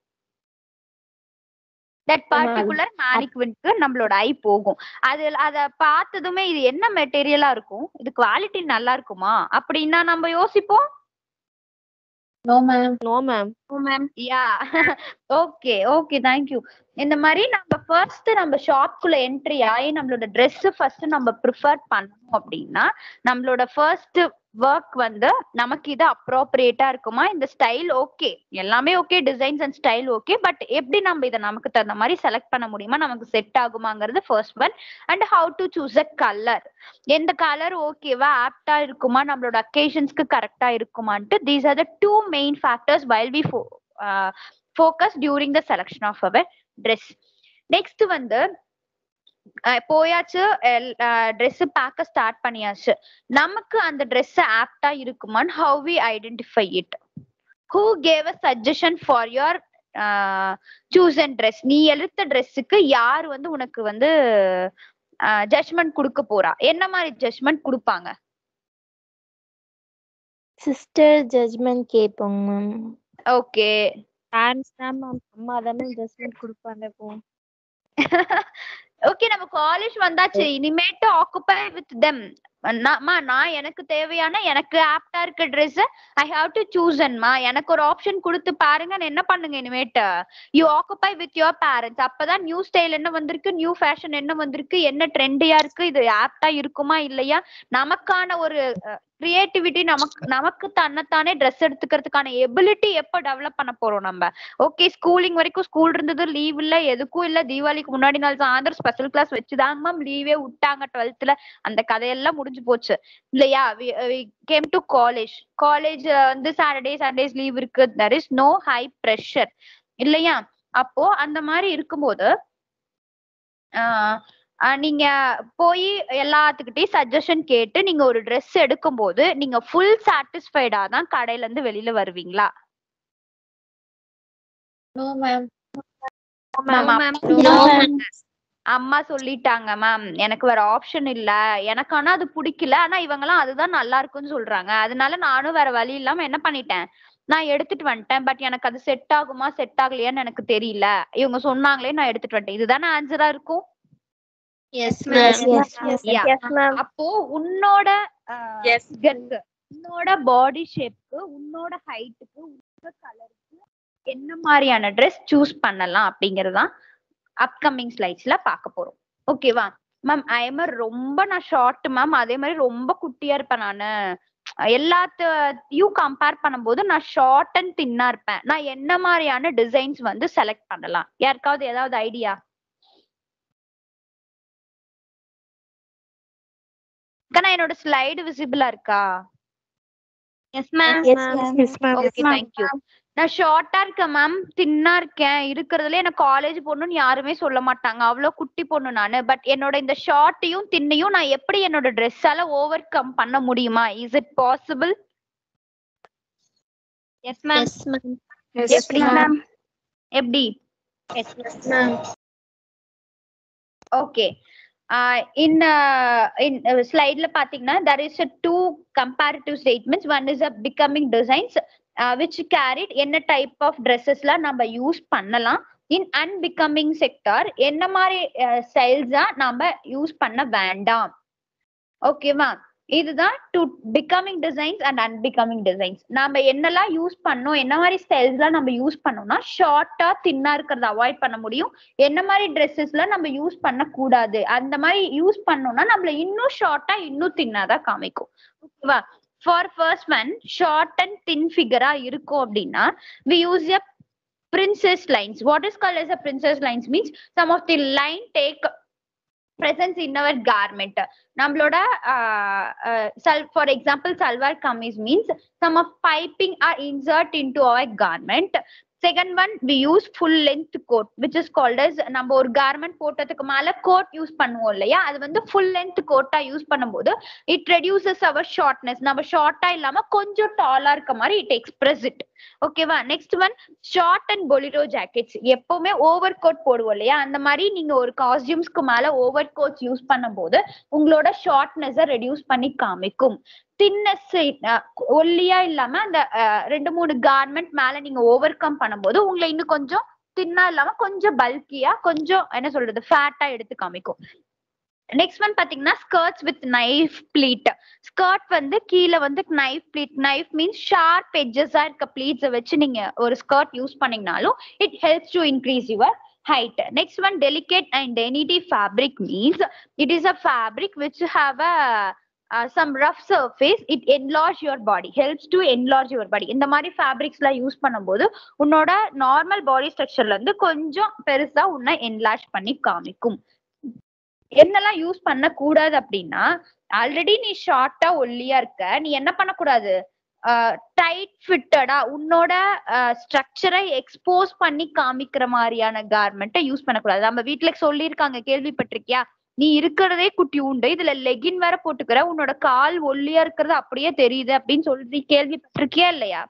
A: தட் பர்டிகுலர் மேனிக்வின்க்கு நம்மளோட ஐ போகும் அது அத பார்த்ததுமே இது என்ன மெட்டீரியலா இருக்கும் இது குவாலிட்டி நல்லா இருக்குமா அப்படின்னா நம்ம யோசிப்போம்
D: no ma'am
C: no ma'am
A: yeah okay okay thank you இந்த மாதிரி நம்ம ஃபர்ஸ்ட் நம்ம ஷாப்குள்ள என்ட்ரி ஆகி நம்மளோட Dress ஃபர்ஸ்ட் நம்ம ப்ரிஃபர் பண்ணணும் அப்படின்னா நம்மளோட ஃபர்ஸ்ட் ஒர்க் வந்து நமக்கு இது அப்ரோப்ரியேட்டா இருக்குமா இந்த ஸ்டைல் ஓகே எல்லாமே okay designs and style okay but எப்படி நம்ம இதை நமக்கு தகுந்த மாதிரி செலக்ட் பண்ண முடியுமா நமக்கு செட் ஆகுமாங்கிறது first one and how to choose a colour எந்த கலர் ஓகேவா ஆப்டா இருக்குமா நம்மளோட அக்கேஷன்ஸ்க்கு கரெக்டா இருக்குமான்ட்டு these are the two main factors while we focus during the selection of our dress next வந்து அஹ் போயாச்சு ட்ரெஸ் பார்க்க ஸ்டார்ட் பண்ணியாச்சு நமக்கு அந்த Dress ஆப்டா இருக்குமான்னு how we identify it who gave a suggestion for your choose and dress நீ எடுத்த ட்ரெஸ்ஸுக்கு யார் வந்து உனக்கு வந்து ஜட்மெண்ட் கொடுக்க போறா என்ன மாதிரி ஜட்மெண்ட் கொடுப்பாங்க
C: சிஸ்டர் ஜட்மெண்ட் கேட்போங்க மேம்
A: ஓகே
C: பேரண்ட்ஸ் தான் மேம் அம்மா தானே ஜட்மெண்ட் கொடுப்பாங்க இப்போ
A: ஓகே நம்ம காலேஜ் வந்தாச்சு இனிமேட்டு ஆக்குபை வித் தெம் நான்மா நான் எனக்கு தேவையான எனக்கு ஆப்டா இருக்க dress I have to choose அன்மா எனக்கு ஒரு ஆப்ஷன் கொடுத்து பாருங்க நான் என்ன பண்ணுங்க இனிமேட்டு you occupy with your parents அப்பதான் நியூ ஸ்டைல் என்ன வந்திருக்கு நியூ ஃபேஷன் என்ன வந்திருக்கு என்ன ட்ரெண்டியா இருக்கு இது ஆப்டா இருக்குமா இல்லையா நமக்கான ஒரு கிரியேட்டிவிட்டி நமக்கு நமக்கு தன்னைத்தானே ட்ரெஸ் எடுத்துக்கிறதுக்கான எபிலிட்டி எப்போ டெவலப் பண்ண போறோம் நம்ம ஓகே ஸ்கூலிங் வரைக்கும் ஸ்கூல் இருந்தது லீவ் இல்ல எதுக்கும் இல்ல தீபாவளிக்கு முன்னாடி நாள் சாயந்தரம் ஸ்பெஷல் கிளாஸ் வச்சுதாங்க மேம் லீவே விட்டாங்க டுவெல்த்ல அந்த கதையெல்லாம் முடிஞ்சு போச்சு இல்லையா கேம் டு காலேஜ் காலேஜ் வந்து சாட்டர்டே சண்டேஸ் லீவ் இருக்கு there is no high pressure இல்லையா அப்போ அந்த மாதிரி இருக்கும்போது ஆஹ் ஆஹ் நீங்க போய் எல்லாத்துக்கிட்டையும் சஜஷன் கேட்டு நீங்க ஒரு Dress எடுக்கும்போது நீங்க ஃபுல் சாட்டிஸ்ஃபைடா தான் கடையில இருந்து வெளியில வருவீங்களா
D: நோ மேம்
A: மேம்
D: No,
A: அம்மா சொல்லிட்டாங்க மேம் எனக்கு வேற ஆப்ஷன் இல்ல எனக்கு ஆனா அது பிடிக்கல ஆனா இவங்கெல்லாம் அதுதான் நல்லா இருக்குன்னு சொல்றாங்க அதனால நானும் வேற வழி இல்லாம என்ன பண்ணிட்டேன் நான் எடுத்துட்டு வந்துட்டேன் பட் எனக்கு அது செட் ஆகுமா செட் ஆகலையான்னு எனக்கு தெரியல இவங்க சொன்னாங்களே நான் எடுத்துட்டு வந்துட்டேன் இதுதானே ஆன்சரா இருக்கும்
D: yes
C: Yes,
D: ma'am
C: yes, yes,
A: Yeah.
C: yes, ma'am.
A: அப்போ உன்னோட
C: Yes.
A: figure-க்கு, உன்னோட பாடி ஷேப்க்கு உன்னோட ஹைட்டுக்கு உன்னோட கலருக்கு என்ன மாதிரியான ட்ரெஸ் சூஸ் பண்ணலாம் அப்படிங்கறதுதான் அப்கமிங் ஸ்லைட்ஸ்ல பார்க்க போறோம் ஓகேவா மேம் ஐஎம் ரொம்ப நான் ஷார்ட் மேம் அதே மாதிரி ரொம்ப குட்டியா இருப்பேன் நானு எல்லாத்தையும் கம்பேர் பண்ணும்போது நான் ஷார்ட் அண்ட் தின்னா இருப்பேன் நான் என்ன மாதிரியான டிசைன்ஸ் வந்து செலக்ட் பண்ணலாம் யாருக்காவது ஏதாவது ஐடியா கண்ணா என்னோட ஸ்லைடு விசிபிளா இருக்கா
D: yes ma'am
C: Yes, ma'am. Yes, ma'am.
A: Okay thank you நான் ஷார்ட்டா இருக்கேன் மேம் தின்னா இருக்கேன் இருக்கிறதுல எனக்கு காலேஜ் பொண்ணுன்னு யாருமே சொல்ல மாட்டாங்க அவ்வளவு குட்டி பொண்ணு நானு பட் என்னோட இந்த ஷார்ட்டையும் திண்ணையும் நான் எப்படி என்னோட ட்ரெஸ்ஸால ஓவர் கம் பண்ண முடியுமா is it possible
D: yes ma'am
C: Yes, ma'am.
A: எப்படி மேம் எப்படி okay in uh, in uh, ஸ்லைட்ல பாத்தீங்கன்னா there is a two comparative statements one is a becoming designs uh, which carried என்ன type of dresses-லாம் நம்ம use பண்ணலாம் இன் unbecoming sector என்ன மாதிரி ஸ்டைல்ஸா நாம யூஸ் பண்ண வேண்டாம் ஓகேவா இதுதான் to becoming designs and unbecoming designs நாம என்னெல்லாம் யூஸ் பண்ணோம் என்ன மாதிரி ஸ்டைல்ஸ்லாம் நம்ம யூஸ் பண்ணோம்னா ஷார்ட்டா தின்னா இருக்கிறத அவாய்ட் பண்ண முடியும் என்ன மாதிரி ட்ரெஸ்ஸஸ்ல நம்ம யூஸ் பண்ண கூடாது அந்த மாதிரி யூஸ் பண்ணோம்னா நம்மள இன்னும் ஷார்ட்டா இன்னும் தின்னாதான் காமிக்கும் ஓகேவா for first one short and thin ஃபிகரா இருக்கும் அப்படின்னா we use a princess lines what is called as a princess lines means some of the line take presence in our garment நம்மளோட for example salwar kameez means some of piping are insert into our garment second one we use full length coat which is called as நம்ம ஒரு garment போட்டதுக்கு மேல code use பண்ணுவோம் இல்லையா அது வந்து full length கோட்டா யூஸ் பண்ணும்போது இட் ரெடியூசஸ் அவர் ஷார்ட்னஸ் நம்ம ஷார்ட்டா இல்லாம கொஞ்சம் டாலா இருக்க மாதிரி இட் எக்ஸ்பிரஸ் இட் ஓகேவா next one short and bolero jackets எப்பவுமே ஓவர் கோட் போடுவோம் இல்லையா அந்த மாதிரி நீங்க ஒரு காஸ்டியூம்ஸ்க்கு மேல ஓவர் கோட்ஸ் யூஸ் பண்ணும்போது உங்களோட ஷார்ட்னஸை ரெடியூஸ் பண்ணி காமிக்கும் தின்னஸ் ஒல்லியா இல்லாம அந்த அஹ், ரெண்டு மூணு கார்மெண்ட் மேல நீங்க ஓவர் கம் பண்ணும்போது உங்களை இன்னும் கொஞ்சம் தின்னா இல்லாம கொஞ்சம் பல்கியா கொஞ்சம் என்ன சொல்றது ஃபேட்டா எடுத்து காமிக்கும் நெக்ஸ்ட் ஒன் பாத்தீங்கன்னா skirts with knife pleat skirt வந்து கீழே வந்து knife pleat knife means sharp எட்ஜஸா இருக்க ப்ளீட்ஸை வச்சு நீங்க ஒரு ஸ்கர்ட் யூஸ் பண்ணீங்கனாலும் it helps to increase your height next one delicate and dainty fabric means it is a fabric which have a uh, some rough surface it enlarge your body helps to enlarge your body இந்த மாதிரி fabrics எல்லாம் use பண்ணும்போது உன்னோட normal பாடி ஸ்ட்ரக்சர்ல இருந்து கொஞ்சம் பெருசா உன்னை enlarge பண்ணி காமிக்கும் என்னெல்லாம் யூஸ் பண்ண கூடாது அப்படின்னா ஆல்ரெடி நீ ஷார்ட்டா ஒல்லியா இருக்க நீ என்ன பண்ணக்கூடாது டைட் ஃபிட்டடா உன்னோட ஸ்ட்ரக்சரை எக்ஸ்போஸ் பண்ணி காமிக்கிற மாதிரியான கார்மெண்ட்டை யூஸ் பண்ணக்கூடாது நம்ம வீட்டுல சொல்லியிருக்காங்க கேள்விப்பட்டிருக்கியா நீ இருக்கிறதே குட்டி உண்டு இதுல லெகின் வேற போட்டுக்கிற உன்னோட கால் ஒல்லியா இருக்கிறது அப்படியே தெரியுது அப்படின்னு சொல்லி கேள்விப்பட்டிருக்கியா இல்லையா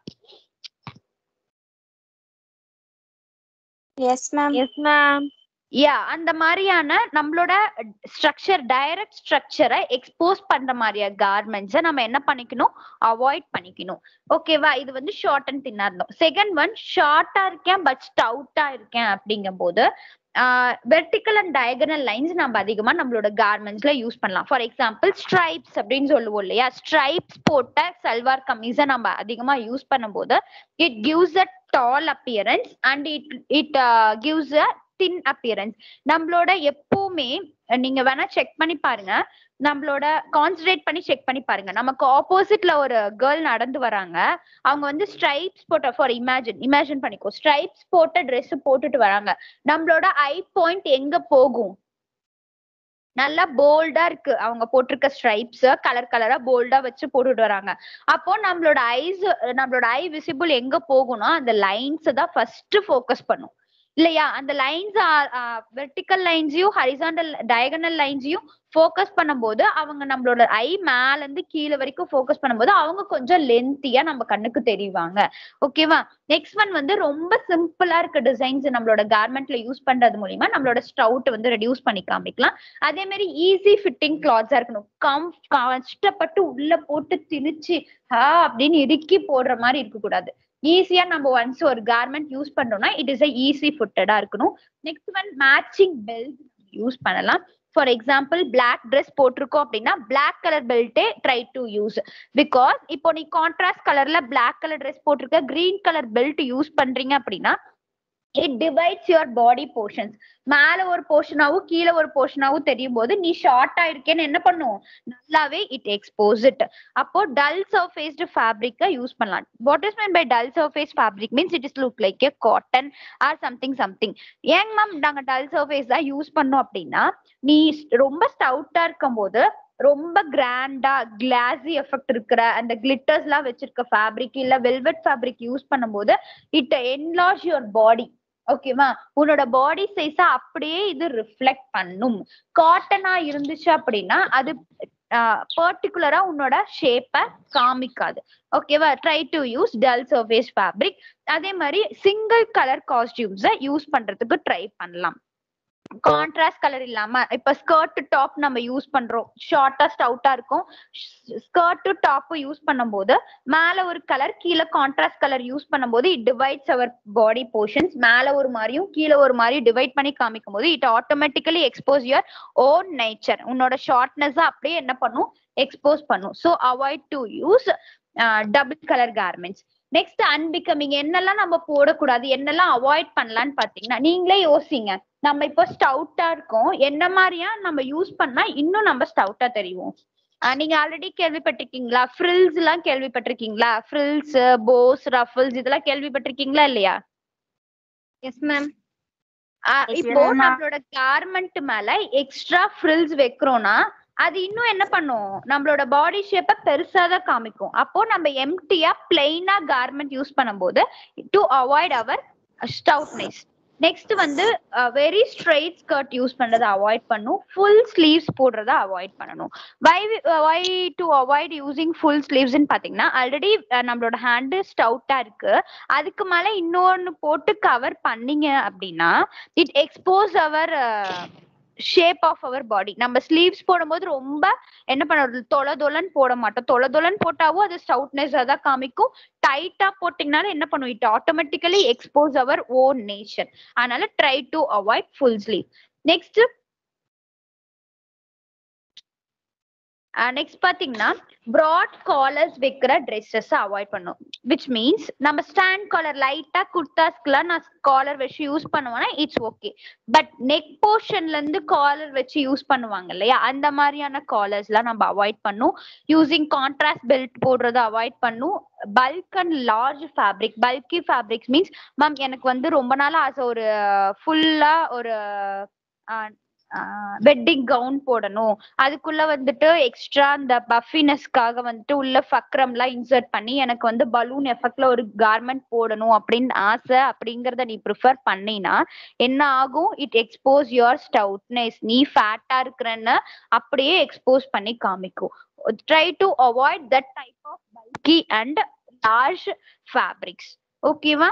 D: yes ma'am
C: yes ma'am
A: yeah அந்த மாதிரியான நம்மளோட ஸ்ட்ரக்சர் டைரக்ட் ஸ்ட்ரக்சரை எக்ஸ்போஸ் பண்ற மாதிரியா கார்மெண்ட்ஸை நம்ம என்ன பண்ணிக்கணும் அவாய்ட் பண்ணிக்கணும் ஓகேவா இது வந்து ஷார்ட் அண்ட் தின்னா இருந்தோம் செகண்ட் ஒன் ஷார்ட்டா இருக்கேன் பட் ஸ்டவுட்டா இருக்கேன் அப்படிங்கும் போது வெர்டிக்கல் அண்ட் டயகனல் லைன்ஸ் நம்ம அதிகமா நம்மளோட கார்மெண்ட்ஸ்ல யூஸ் பண்ணலாம் ஃபார் எக்ஸாம்பிள் ஸ்ட்ரைப்ஸ் அப்படின்னு சொல்லுவோம் இல்லையா ஸ்ட்ரைப்ஸ் போட்ட சல்வார் கமீஸை நம்ம அதிகமா யூஸ் பண்ணும்போது it gives a tall appearance and it it gives a thin appearance நம்மளோட எப்பவுமே நீங்க வேணா செக் பண்ணி பாருங்க நம்மளோட கான்சன்ட்ரேட் பண்ணி செக் பண்ணி பாருங்க நமக்கு ஆப்போசிட்ல ஒரு கேர்ள் நடந்து வராங்க அவங்க வந்து ஸ்ட்ரைப்ஸ் போட்ட ஃபார் இமேஜின் இமேஜின் பண்ணிக்கோ ஸ்ட்ரைப்ஸ் போட்ட ட்ரெஸ் போட்டுட்டு வராங்க நம்மளோட ஐ பாயிண்ட் எங்க போகும் நல்லா போல்டா இருக்கு அவங்க போட்டிருக்க ஸ்ட்ரைப்ஸ் கலர் கலரா போல்டா வச்சு போட்டுட்டு வராங்க அப்போ நம்மளோட ஐஸ் நம்மளோட ஐ விசிபிள் எங்க போகும்னா அந்த லைன்ஸ் தான் ஃபர்ஸ்ட் ஃபோக்கஸ் பண்ணும் இல்லையா அந்த லைன்ஸ் வெர்டிக்கல் லைன்ஸையும் ஹரிசாண்டல் டயகனல் லைன்ஸையும் ஃபோக்கஸ் பண்ணும்போது அவங்க நம்மளோட ஐ மேல இருந்து கீழே வரைக்கும் ஃபோக்கஸ் பண்ணும்போது அவங்க கொஞ்சம் லென்த்தியா நம்ம கண்ணுக்கு தெரிவாங்க ஓகேவா நெக்ஸ்ட் ஒன் வந்து ரொம்ப சிம்பிளா இருக்க டிசைன்ஸ் நம்மளோட கார்மெண்ட்ல யூஸ் பண்றது மூலியமா நம்மளோட ஸ்டவுட் வந்து ரெடியூஸ் பண்ணி காமிக்கலாம் அதே மாதிரி ஈஸி ஃபிட்டிங் கிளாத்ஸா இருக்கணும் கம் கஷ்டப்பட்டு உள்ள போட்டு திணிச்சு ஹா அப்படின்னு இறுக்கி போடுற மாதிரி இருக்கக்கூடாது ஈஸியா நம்ம ஒன்ஸ் ஒரு கார்மெண்ட் யூஸ் பண்றோம்னா இட் இஸ் அ ஈஸி ஃபுட்டடா இருக்கணும் next one matching belt use பண்ணலாம் ஃபார் எக்ஸாம்பிள் பிளாக் ட்ரெஸ் போட்டிருக்கோம் அப்படின்னா பிளாக் கலர் பெல்ட்டே ட்ரை டு யூஸ் பிகாஸ் இப்போ நீ கான்ட்ராஸ்ட் கலர்ல பிளாக் கலர் ட்ரெஸ் போட்டிருக்க கிரீன் கலர் பெல்ட் யூஸ் பண்றீங்க அப்படின்னா it divides your body portions மேல ஒரு போர்ஷனாவும் கீழே ஒரு போர்ஷனாவும் தெரியும் போது நீ ஷார்ட் ஆயிருக்கேன்னு என்ன பண்ணும் நல்லாவே இட் எக்ஸ்போஸ் இட் அப்போ டல் சர்ஃபேஸ்டு ஃபேப்ரிக்கை யூஸ் பண்ணலாம் what is mean by dull surface fabric means it is look like a cotton or something something ஏங்க மேம் நாங்க டல் சர்ஃபேஸ் தான் யூஸ் பண்ணோம் அப்படின்னா நீ ரொம்ப ஸ்டவுட்டா இருக்கும் போது ரொம்ப கிராண்டா கிளாஸி எஃபெக்ட் இருக்கிற அந்த கிளிட்டர்ஸ் எல்லாம் வச்சிருக்க ஃபேப்ரிக் இல்ல வெல்வெட் ஃபேப்ரிக் யூஸ் பண்ணும்போது இட் என்லார்ஜ் யுவர் பாடி ஓகேவா உன்னோட பாடி சைஸ அப்படியே இது ரிஃப்ளெக்ட் பண்ணும் காட்டனா இருந்துச்சு அப்படின்னா அது பர்டிகுலரா உன்னோட ஷேப்பை காமிக்காது ஓகேவா try to use dull surface fabric அதே மாதிரி சிங்கிள் கலர் காஸ்டியூம்ஸை யூஸ் பண்றதுக்கு ட்ரை பண்ணலாம் கான்ட்ராஸ்ட் கலர் இல்லாம இப்ப ஸ்கர்ட் டாப் நம்ம யூஸ் பண்றோம் ஷார்ட்டா ஸ்டவுட்டா இருக்கும் ஸ்கர்ட் டாப் யூஸ் பண்ணும்போது மேல ஒரு கலர் கீழே கான்ட்ராஸ்ட் கலர் யூஸ் பண்ணும்போது it divides our body portions மேல ஒரு மாதிரியும் கீழே ஒரு மாதிரி டிவைட் பண்ணி காமிக்கும் போது it automatically expose your own nature உன்னோட ஷார்ட்னஸ் அப்படியே என்ன பண்ணும் எக்ஸ்போஸ் பண்ணும் so avoid to use double colour garments next unbecoming என்னெல்லாம் நம்ம போடக்கூடாது என்னெல்லாம் அவாய்ட் பண்ணலாம்னு பாத்தீங்கன்னா நீங்களே யோசிங்க நம்ம இப்போ ஸ்டவுட்டா இருக்கோம் என்ன மாதிரியா நம்ம யூஸ் பண்ணா இன்னும் நம்ம ஸ்டவுட்டா தெரியும் நீங்க ஆல்ரெடி கேள்விப்பட்டிருக்கீங்களா ஃப்ரில்ஸ் எல்லாம் கேள்விப்பட்டிருக்கீங்களா ஃப்ரில்ஸ் போஸ் ரஃபிள்ஸ் இதெல்லாம் கேள்விப்பட்டிருக்கீங்களா இல்லையா
C: எஸ் மேம்
A: இப்போ நம்மளோட கார்மெண்ட் மேல எக்ஸ்ட்ரா ஃப்ரில்ஸ் வைக்கிறோம்னா அது இன்னும் என்ன பண்ணும் நம்மளோட பாடி ஷேப்பை பெருசா தான் காமிக்கும் அப்போ நம்ம எம்டியா பிளெயினா கார்மெண்ட் யூஸ் பண்ணும்போது to avoid our stoutness next வந்து வெரி ஸ்ட்ரைட் ஸ்கர்ட் யூஸ் பண்றதை அவாய்ட் பண்ணும் ஃபுல் ஸ்லீவ்ஸ் போடுறத அவாய்ட் பண்ணணும் why why to avoid using full ஸ்லீவ்ஸ்ன்னு பாத்தீங்கன்னா ஆல்ரெடி நம்மளோட ஹேண்டு ஸ்டவுட்டா இருக்கு அதுக்கு மேல இன்னொன்னு போட்டு கவர் பண்ணீங்க அப்படின்னா it expose our shape of our body நம்ம ஸ்லீவ்ஸ் போடும்போது ரொம்ப என்ன பண்ணுறது தொலை தொலன்னு போட மாட்டோம் தொலை தொலன்னு போட்டாவும் அது ஸ்டவுட்னஸ் தான் காமிக்கும் டைட்டா போட்டிங்கனாலும் என்ன பண்ணும் it automatically expose our own nature அதனால try to avoid full sleeve next next பாத்தீங்கன்னா ப்ராட் காலர்ஸ் வைக்கிற ட்ரெஸ்ஸஸ் அவாய்ட் பண்ணும் விச் மீன்ஸ் நம்ம ஸ்டாண்ட் காலர் லைட்டா குர்தாஸ்க்குலாம் நான் காலர் வச்சு யூஸ் பண்ணுவேன்னா இட்ஸ் ஓகே பட் நெக் போர்ஷன்ல இருந்து காலர் வச்சு யூஸ் பண்ணுவாங்க இல்லையா அந்த மாதிரியான காலர்ஸ்லாம் நம்ம அவாய்ட் பண்ணும் யூசிங் கான்ட்ராஸ்ட் பெல்ட் போடுறத அவாய்ட் பண்ணும் bulk and large fabric bulky fabrics means ma'am எனக்கு வந்து ரொம்ப நாள் ஆசை ஒரு ஃபுல்லா ஒரு வெட்டிங் கவுன் போடணும் அதுக்குள்ள வந்துட்டு எக்ஸ்ட்ரா அந்த பஃபினஸ்க்காக வந்துட்டு உள்ள ஃபக்ரம்லாம் இன்சர்ட் பண்ணி எனக்கு வந்து பலூன் எஃபெக்ட்ல ஒரு கார்மெண்ட் போடணும் அப்படின்னு ஆசை அப்படிங்கறத நீ ப்ரிஃபர் பண்ணினா என்ன ஆகும் இட் எக்ஸ்போஸ் யுவர் ஸ்டவுட்னஸ் நீ ஃபேட்டா இருக்கிறன்னு அப்படியே எக்ஸ்போஸ் பண்ணி காமிக்கும் try to avoid that type of bulky and large fabrics ஓகேவா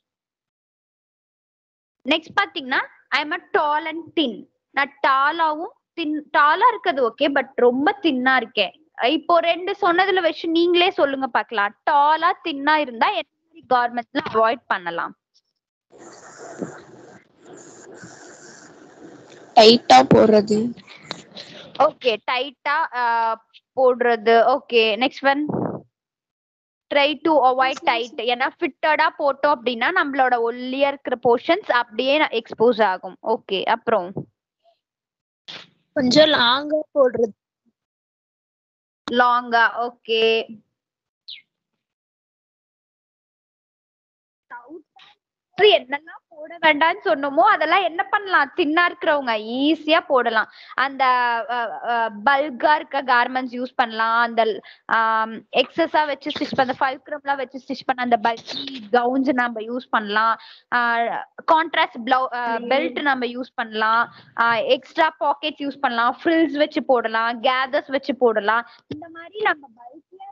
A: நெக்ஸ்ட் பாத்தீங்கன்னா I am a doll and தின் நான் டாலாவும் தின் டாலா இருக்கிறது ஓகே பட் ரொம்ப தின்னா இருக்கேன் இப்போ ரெண்டு சொன்னதுல வச்சு நீங்களே சொல்லுங்க பார்க்கலாம் டாலா தின்னா இருந்தா என்ன மாதிரி கார்மெண்ட்ஸ்ல அவாய்ட் பண்ணலாம்
E: டைட்டா போடுறது
A: ஓகே டைட்டா போடுறது okay next one try to avoid tight ஏன்னா ஃபிட்டடா போட்டோம் அப்படின்னா நம்மளோட ஒல்லியா இருக்கிற போர்ஷன்ஸ் அப்படியே எக்ஸ்போஸ் ஆகும் ஓகே அப்புறம்
C: கொஞ்சம் லாங்கா போடுறது
A: லாங்கா ஓகே என்னெல்லாம் போட வேண்டாம்னு சொன்னோமோ அதெல்லாம் என்ன பண்ணலாம் தின்னா இருக்கிறவங்க ஈஸியா போடலாம் அந்த பல்கா இருக்க கார்மெண்ட்ஸ் யூஸ் பண்ணலாம் அந்த எக்ஸஸா வச்சு ஸ்டிச் பண்ண ஃபல்க்ரம்லாம் வச்சு ஸ்டிச் பண்ண அந்த பல்கி கவுன்ஸ் நம்ம யூஸ் பண்ணலாம் கான்ட்ராஸ்ட் பிளவு பெல்ட் நம்ம யூஸ் பண்ணலாம் எக்ஸ்ட்ரா பாக்கெட் யூஸ் பண்ணலாம் ஃப்ரில்ஸ் வச்சு போடலாம் கேதர்ஸ் வச்சு போடலாம் இந்த மாதிரி நம்ம பல்கியா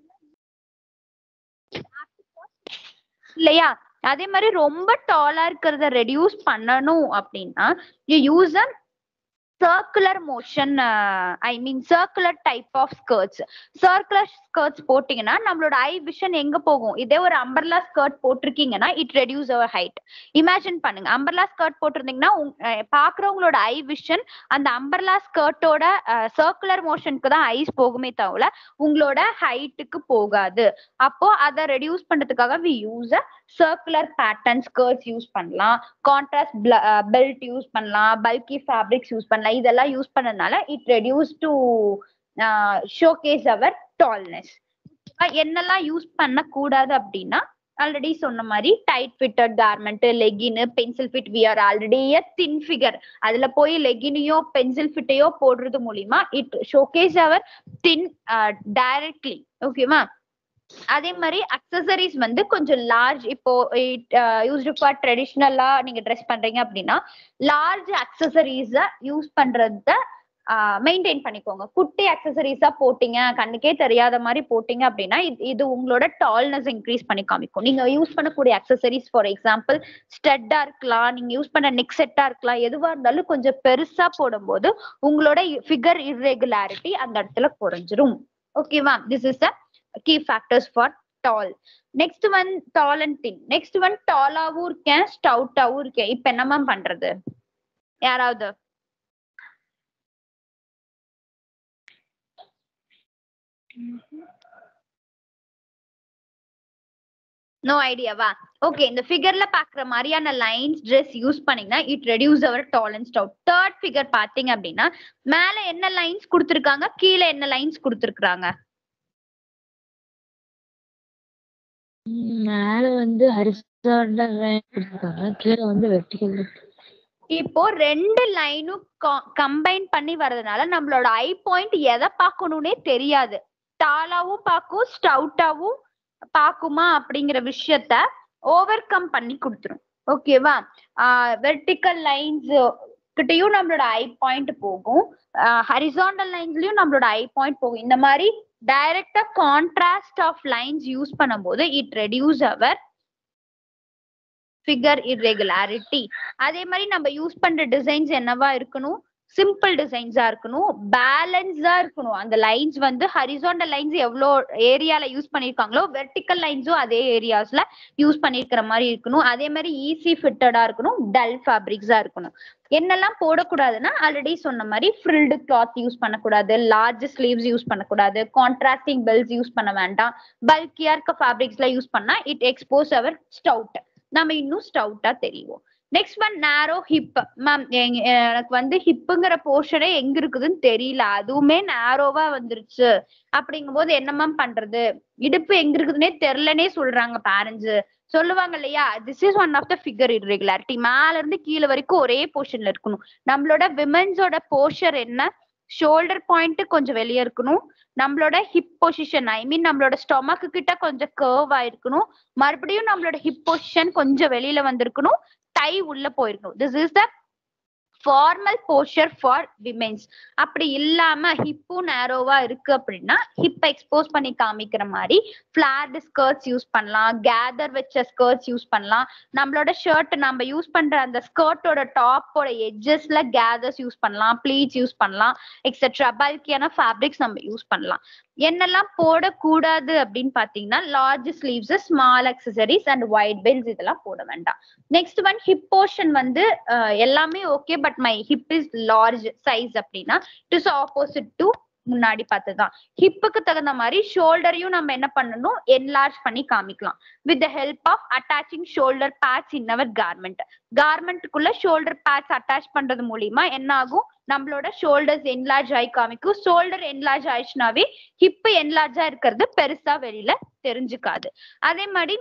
A: இல்லையா அதே மாதிரி ரொம்ப டாலா இருக்கிறத ரெடியூஸ் பண்ணணும் அப்படின்னா you use a circular motion I mean circular type of skirts circular skirts போட்டீங்கன்னா நம்மளோட ஐ விஷன் எங்க போகும் இதே ஒரு அம்பர்லா ஸ்கர்ட் போட்டிருக்கீங்கன்னா it reduce our height imagine பண்ணுங்க அம்பர்லா ஸ்கர்ட் போட்டிருந்தீங்கன்னா பாக்குறவங்களோட ஐ விஷன் அந்த அம்பர்லா ஸ்கர்ட்டோட சர்க்குலர் மோஷனுக்கு தான் ஐஸ் போகுமே தவிர உங்களோட ஹைட்டுக்கு போகாது அப்போ அதை ரெடியூஸ் பண்றதுக்காக we use a circular pattern skirts use பண்ணலாம் கான்ட்ராஸ்ட் பெல்ட் யூஸ் பண்ணலாம் பல்கி ஃபேப்ரிக்ஸ் யூஸ் பண்ணலாம் இதெல்லாம் யூஸ் பண்ணனால it reduce to showcase our tallness என்னெல்லாம் யூஸ் பண்ண கூடாது அப்படின்னா ஆல்ரெடி சொன்ன மாதிரி tight fitted garment legging pencil fit we are already thin figure அதுல போய் லெகினையோ பென்சில் ஃபிட்டையோ போடுறது மூலியமா it showcase our thin directly ஓகேவா அதே மாதிரி அக்சசரிஸ் வந்து கொஞ்சம் லார்ஜ் இப்போ யூஸ்டு ஃபார் ட்ரெடிஷ்னலா நீங்க ட்ரெஸ் பண்றீங்க அப்படின்னா லார்ஜ் அக்சசரிஸ யூஸ் பண்றத மெயின்டைன் பண்ணிக்கோங்க குட்டி அக்சசரிஸா போட்டீங்க கண்ணுக்கே தெரியாத மாதிரி போட்டீங்க அப்படின்னா இது உங்களோட டால்னஸ் இன்க்ரீஸ் பண்ணி காமிக்கும் நீங்க யூஸ் பண்ணக்கூடிய அக்சசரிஸ் ஃபார் எக்ஸாம்பிள் ஸ்டெட்டா இருக்கலாம் நீங்க யூஸ் பண்ண நெக் செட்டா இருக்கலாம் எதுவா இருந்தாலும் கொஞ்சம் பெருசா போடும்போது உங்களோட ஃபிகர் இர்ரெகுலாரிட்டி அந்த இடத்துல குறைஞ்சிரும் ஓகேவா this is a key factors for tall next one tall and thin next one டாலாவும் இருக்கேன் ஸ்டவுட்டாவும் இருக்கேன் இப்ப என்ன மேம் பண்றது யாராவது நோ ஐடியாவா ஓகே இந்த ஃபிகர்ல பாக்குற மாதிரியான லைன்ஸ் ட்ரெஸ் யூஸ் பண்ணீங்கன்னா it reduce our tall and stout third figure பாத்தீங்க அப்படின்னா மேல என்ன லைன்ஸ் கொடுத்துருக்காங்க கீழே என்ன லைன்ஸ் கொடுத்துருக்காங்க
C: மேல வந்து ஹரிசாண்டல் லைன் கொடுத்துருக்காங்க கீழே வந்து வெர்டிகல்
A: இப்போ ரெண்டு லைனும் கம்பைன் பண்ணி வர்றதுனால நம்மளோட ஐ பாயிண்ட் எதை பார்க்கணும்னே தெரியாது டாலாவும் பார்க்கும் ஸ்டவுட்டாவும் பார்க்குமா அப்படிங்கிற விஷயத்த ஓவர் கம் பண்ணி கொடுத்துரும் ஓகேவா வெர்டிக்கல் லைன்ஸ் கிட்டயும் நம்மளோட ஐ பாயிண்ட் போகும் ஹரிசாண்டல் லைன்ஸ்லயும் நம்மளோட ஐ பாயிண்ட் போகும் இந்த மாதிரி டைரக்டா கான்ட்ராஸ்ட் ஆஃப் லைன்ஸ் யூஸ் பண்ணும்போது it reduce our figure irregularity அதே மாதிரி நம்ம யூஸ் பண்ற டிசைன்ஸ் என்னவா இருக்கணும் சிம்பிள் டிசைன்ஸா இருக்கணும் பேலன்ஸா இருக்கணும் அந்த லைன்ஸ் வந்து ஹரிசாண்டல் லைன்ஸ் எவ்வளோ ஏரியால யூஸ் பண்ணிருக்காங்களோ வெர்டிக்கல் லைன்ஸும் அதே ஏரியாஸ்ல யூஸ் பண்ணிருக்கிற மாதிரி இருக்கணும் அதே மாதிரி ஈஸி ஃபிட்டடா இருக்கணும் டல் ஃபேப்ரிக்ஸா இருக்கணும் என்னெல்லாம் போடக்கூடாதுன்னா ஆல்ரெடி சொன்ன மாதிரி ஃப்ரில்டு கிளாத் யூஸ் பண்ணக்கூடாது லார்ஜ் ஸ்லீவ்ஸ் யூஸ் பண்ணக்கூடாது கான்ட்ராஸ்டிங் பெல்ஸ் யூஸ் பண்ண வேண்டாம் பல்கியா இருக்க ஃபேப்ரிக்ஸ்ல யூஸ் பண்ணா இட் எக்ஸ்போஸ் அவர் ஸ்டவுட் நம்ம இன்னும் ஸ்டவுட்டா தெரியும் next one narrow hip ma'am எனக்கு வந்து ஹிப்புங்கிற போர்ஷனே எங்க இருக்குதுன்னு தெரியல அதுவுமே நேரோவா வந்துருச்சு அப்படிங்கும் போது என்ன மேம் பண்றது இடுப்பு எங்க இருக்குதுன்னே தெரிலனே சொல்றாங்க பேரண்ட்ஸ் சொல்லுவாங்க இல்லையா this is one of the figure irregularity மேல இருந்து கீழே வரைக்கும் ஒரே போர்ஷன்ல இருக்கணும் நம்மளோட விமென்ஸோட போர்ஷர் என்ன ஷோல்டர் பாயிண்ட் கொஞ்சம் வெளியே இருக்கணும் நம்மளோட ஹிப் பொசிஷன் ஐ மீன் நம்மளோட ஸ்டொமக்கு கிட்ட கொஞ்சம் கர்வ் ஆயிருக்கணும் மறுபடியும் நம்மளோட ஹிப் பொசிஷன் கொஞ்சம் வெளியில வந்திருக்கணும் டை உள்ள போயிருக்கணும் this is the formal posture for women's அப்படி இல்லாம ஹிப்பும் நேரோவா இருக்கு அப்படின்னா ஹிப் எக்ஸ்போஸ் பண்ணி காமிக்கிற மாதிரி ஃபிளாட் ஸ்கர்ட்ஸ் யூஸ் பண்ணலாம் கேதர் வச்ச ஸ்கர்ட்ஸ் யூஸ் பண்ணலாம் நம்மளோட ஷர்ட் நம்ம யூஸ் பண்ற அந்த ஸ்கர்ட்டோட டாப்போட எட்ஜஸ்ல கேதர்ஸ் யூஸ் பண்ணலாம் ப்ளீட்ஸ் யூஸ் பண்ணலாம் எக்ஸெட்ரா பல்கியான ஃபேப்ரிக்ஸ் நம்ம யூஸ் பண்ணலாம் என்னெல்லாம் போடக்கூடாது அப்படின்னு பாத்தீங்கன்னா large sleeves small accessories and white belts இதெல்லாம் போட வேண்டாம் நெக்ஸ்ட் ஒன் ஹிப் போர்ஷன் வந்து அஹ், எல்லாமே okay but my hip is large size அப்படின்னா இட் இஸ் ஆப்போசிட் டு முன்னாடி பார்த்ததுதான் ஹிப்புக்கு தகுந்த மாதிரி ஷோல்டரையும் நம்ம என்ன பண்ணணும் என்லார்ஜ் பண்ணி காமிக்கலாம் with the help of attaching shoulder patch in our garment கார்மெண்ட்டுக்குள்ள ஷோல்டர் பேட்ச் அட்டாச் பண்றது மூலியமா என்ன ஆகும் நம்மளோட ஷோல்டர்ஸ் என்லார்ஜ் ஆகி காமிக்கும் ஷோல்டர் என்லார்ஜ் ஆயிடுச்சுனாவே ஹிப் என்லார்ஜா இருக்கிறது பெருசா வெளியில தெரிஞ்சுக்காது அதே மாதிரி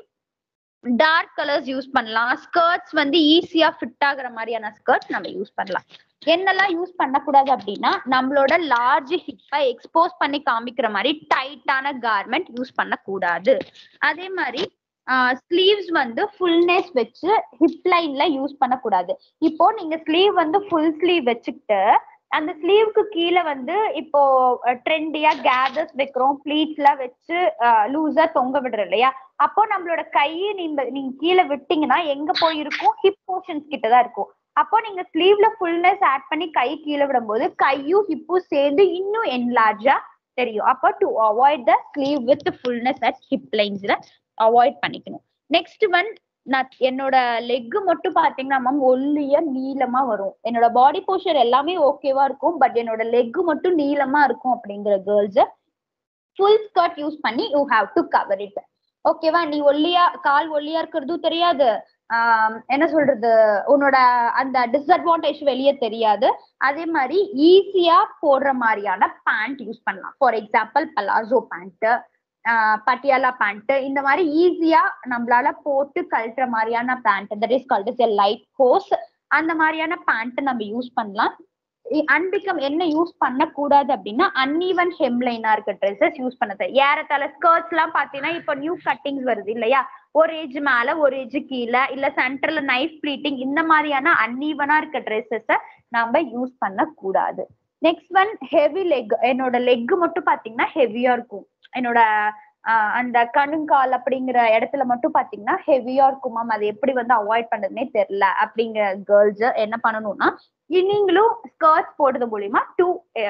A: டார்க் கலர்ஸ் யூஸ் பண்ணலாம் ஸ்கர்ட்ஸ் வந்து ஈஸியா ஃபிட் ஆகுற மாதிரியான ஸ்கர்ட்ஸ் நம்ம யூஸ் பண்ணலாம் என்னெல்லாம் யூஸ் பண்ணக்கூடாது அப்படின்னா நம்மளோட லார்ஜ் ஹிப்பை எக்ஸ்போஸ் பண்ணி காமிக்கிற மாதிரி டைட்டான கார்மெண்ட் யூஸ் பண்ணக்கூடாது அதே மாதிரி ஸ்லீவ்ஸ் வந்து ஃபுல்னஸ் வச்சு ஹிப் லைன்ல யூஸ் பண்ணக்கூடாது இப்போ நீங்க ஸ்லீவ் வந்து ஃபுல் ஸ்லீவ் வச்சுக்கிட்டு அந்த ஸ்லீவ்க்கு கீழே வந்து இப்போ ட்ரெண்டியா கேதர்ஸ் வைக்கிறோம் ப்ளீட்ஸ்ல வச்சு லூஸா தொங்க விடுறோம் இல்லையா அப்போ நம்மளோட கையை நீங்க நீங்க கீழே விட்டீங்கன்னா எங்க போயிருக்கும் ஹிப் போர்ஷன்ஸ் கிட்ட தான் இருக்கும் அப்போ நீங்க ஸ்லீவ்ல ஃபுல்னஸ் ஆட் பண்ணி கை கீழே விடும்போது கையும் ஹிப்பும் சேர்ந்து இன்னும் என்லார்ஜா தெரியும் அப்போ to avoid the sleeve with fullness at hip லைன்ஸ்ல அவாய்ட் பண்ணிக்கணும் நெக்ஸ்ட் ஒன் நான் என்னோட லெக் மட்டும் பாத்தீங்கன்னா மேம் ஒல்லியா நீளமா வரும் என்னோட பாடி போஸ்டர் எல்லாமே ஓகேவா இருக்கும் பட் என்னோட லெக் மட்டும் நீளமா இருக்கும் அப்படிங்கிற கேர்ள்ஸ் ஃபுல் ஸ்கர்ட் யூஸ் பண்ணி you have to cover it ஓகேவா நீ ஒல்லியா கால் ஒல்லியா இருக்கிறதும் தெரியாது ஆஹ் என்ன சொல்றது உன்னோட அந்த டிஸ்அட்வான்டேஜ் வெளியே தெரியாது அதே மாதிரி ஈஸியா போடுற மாதிரியான பேண்ட் யூஸ் பண்ணலாம் for example palazzo pant Patiala pant இந்த மாதிரி ஈஸியா நம்மளால போட்டு கழட்டுற மாதிரியான pant that is called is a light hose அந்த மாதிரியான பேண்ட் நம்ம யூஸ் பண்ணலாம் அன்பிகம் என்ன யூஸ் பண்ணக்கூடாது அப்படின்னா அன்ஈவன் ஹெம்லைனா இருக்க ட்ரெஸ்ஸஸ் யூஸ் பண்ணது ஏறத்தால ஸ்கர்ட்ஸ் எல்லாம் பாத்தீங்கன்னா இப்போ நியூ கட்டிங்ஸ் வருது இல்லையா ஒரு ஏஜ் மேல ஒரு ஏஜ் கீழே இல்ல சென்டர்ல நைஃப் ப்ளீட்டிங் இந்த மாதிரியான அன்ஈவனா இருக்க ட்ரெஸ்ஸஸ நம்ம யூஸ் பண்ண கூடாது நெக்ஸ்ட் ஒன் ஹெவி லெக் என்னோட லெக் மட்டும் பாத்தீங்கன்னா ஹெவியா இருக்கும் என்னோட ஆஹ் அந்த கணுங்கால் அப்படிங்கிற இடத்துல மட்டும் பாத்தீங்கன்னா ஹெவியா இருக்கும் மேம் அதை எப்படி வந்து அவாய்ட் பண்றதுனே தெரியல அப்படிங்கிற கேர்ள்ஸ் என்ன பண்ணணும்னா நீங்களும் ஸ்கர்ட்ஸ் போடுறது மூலியமா டூ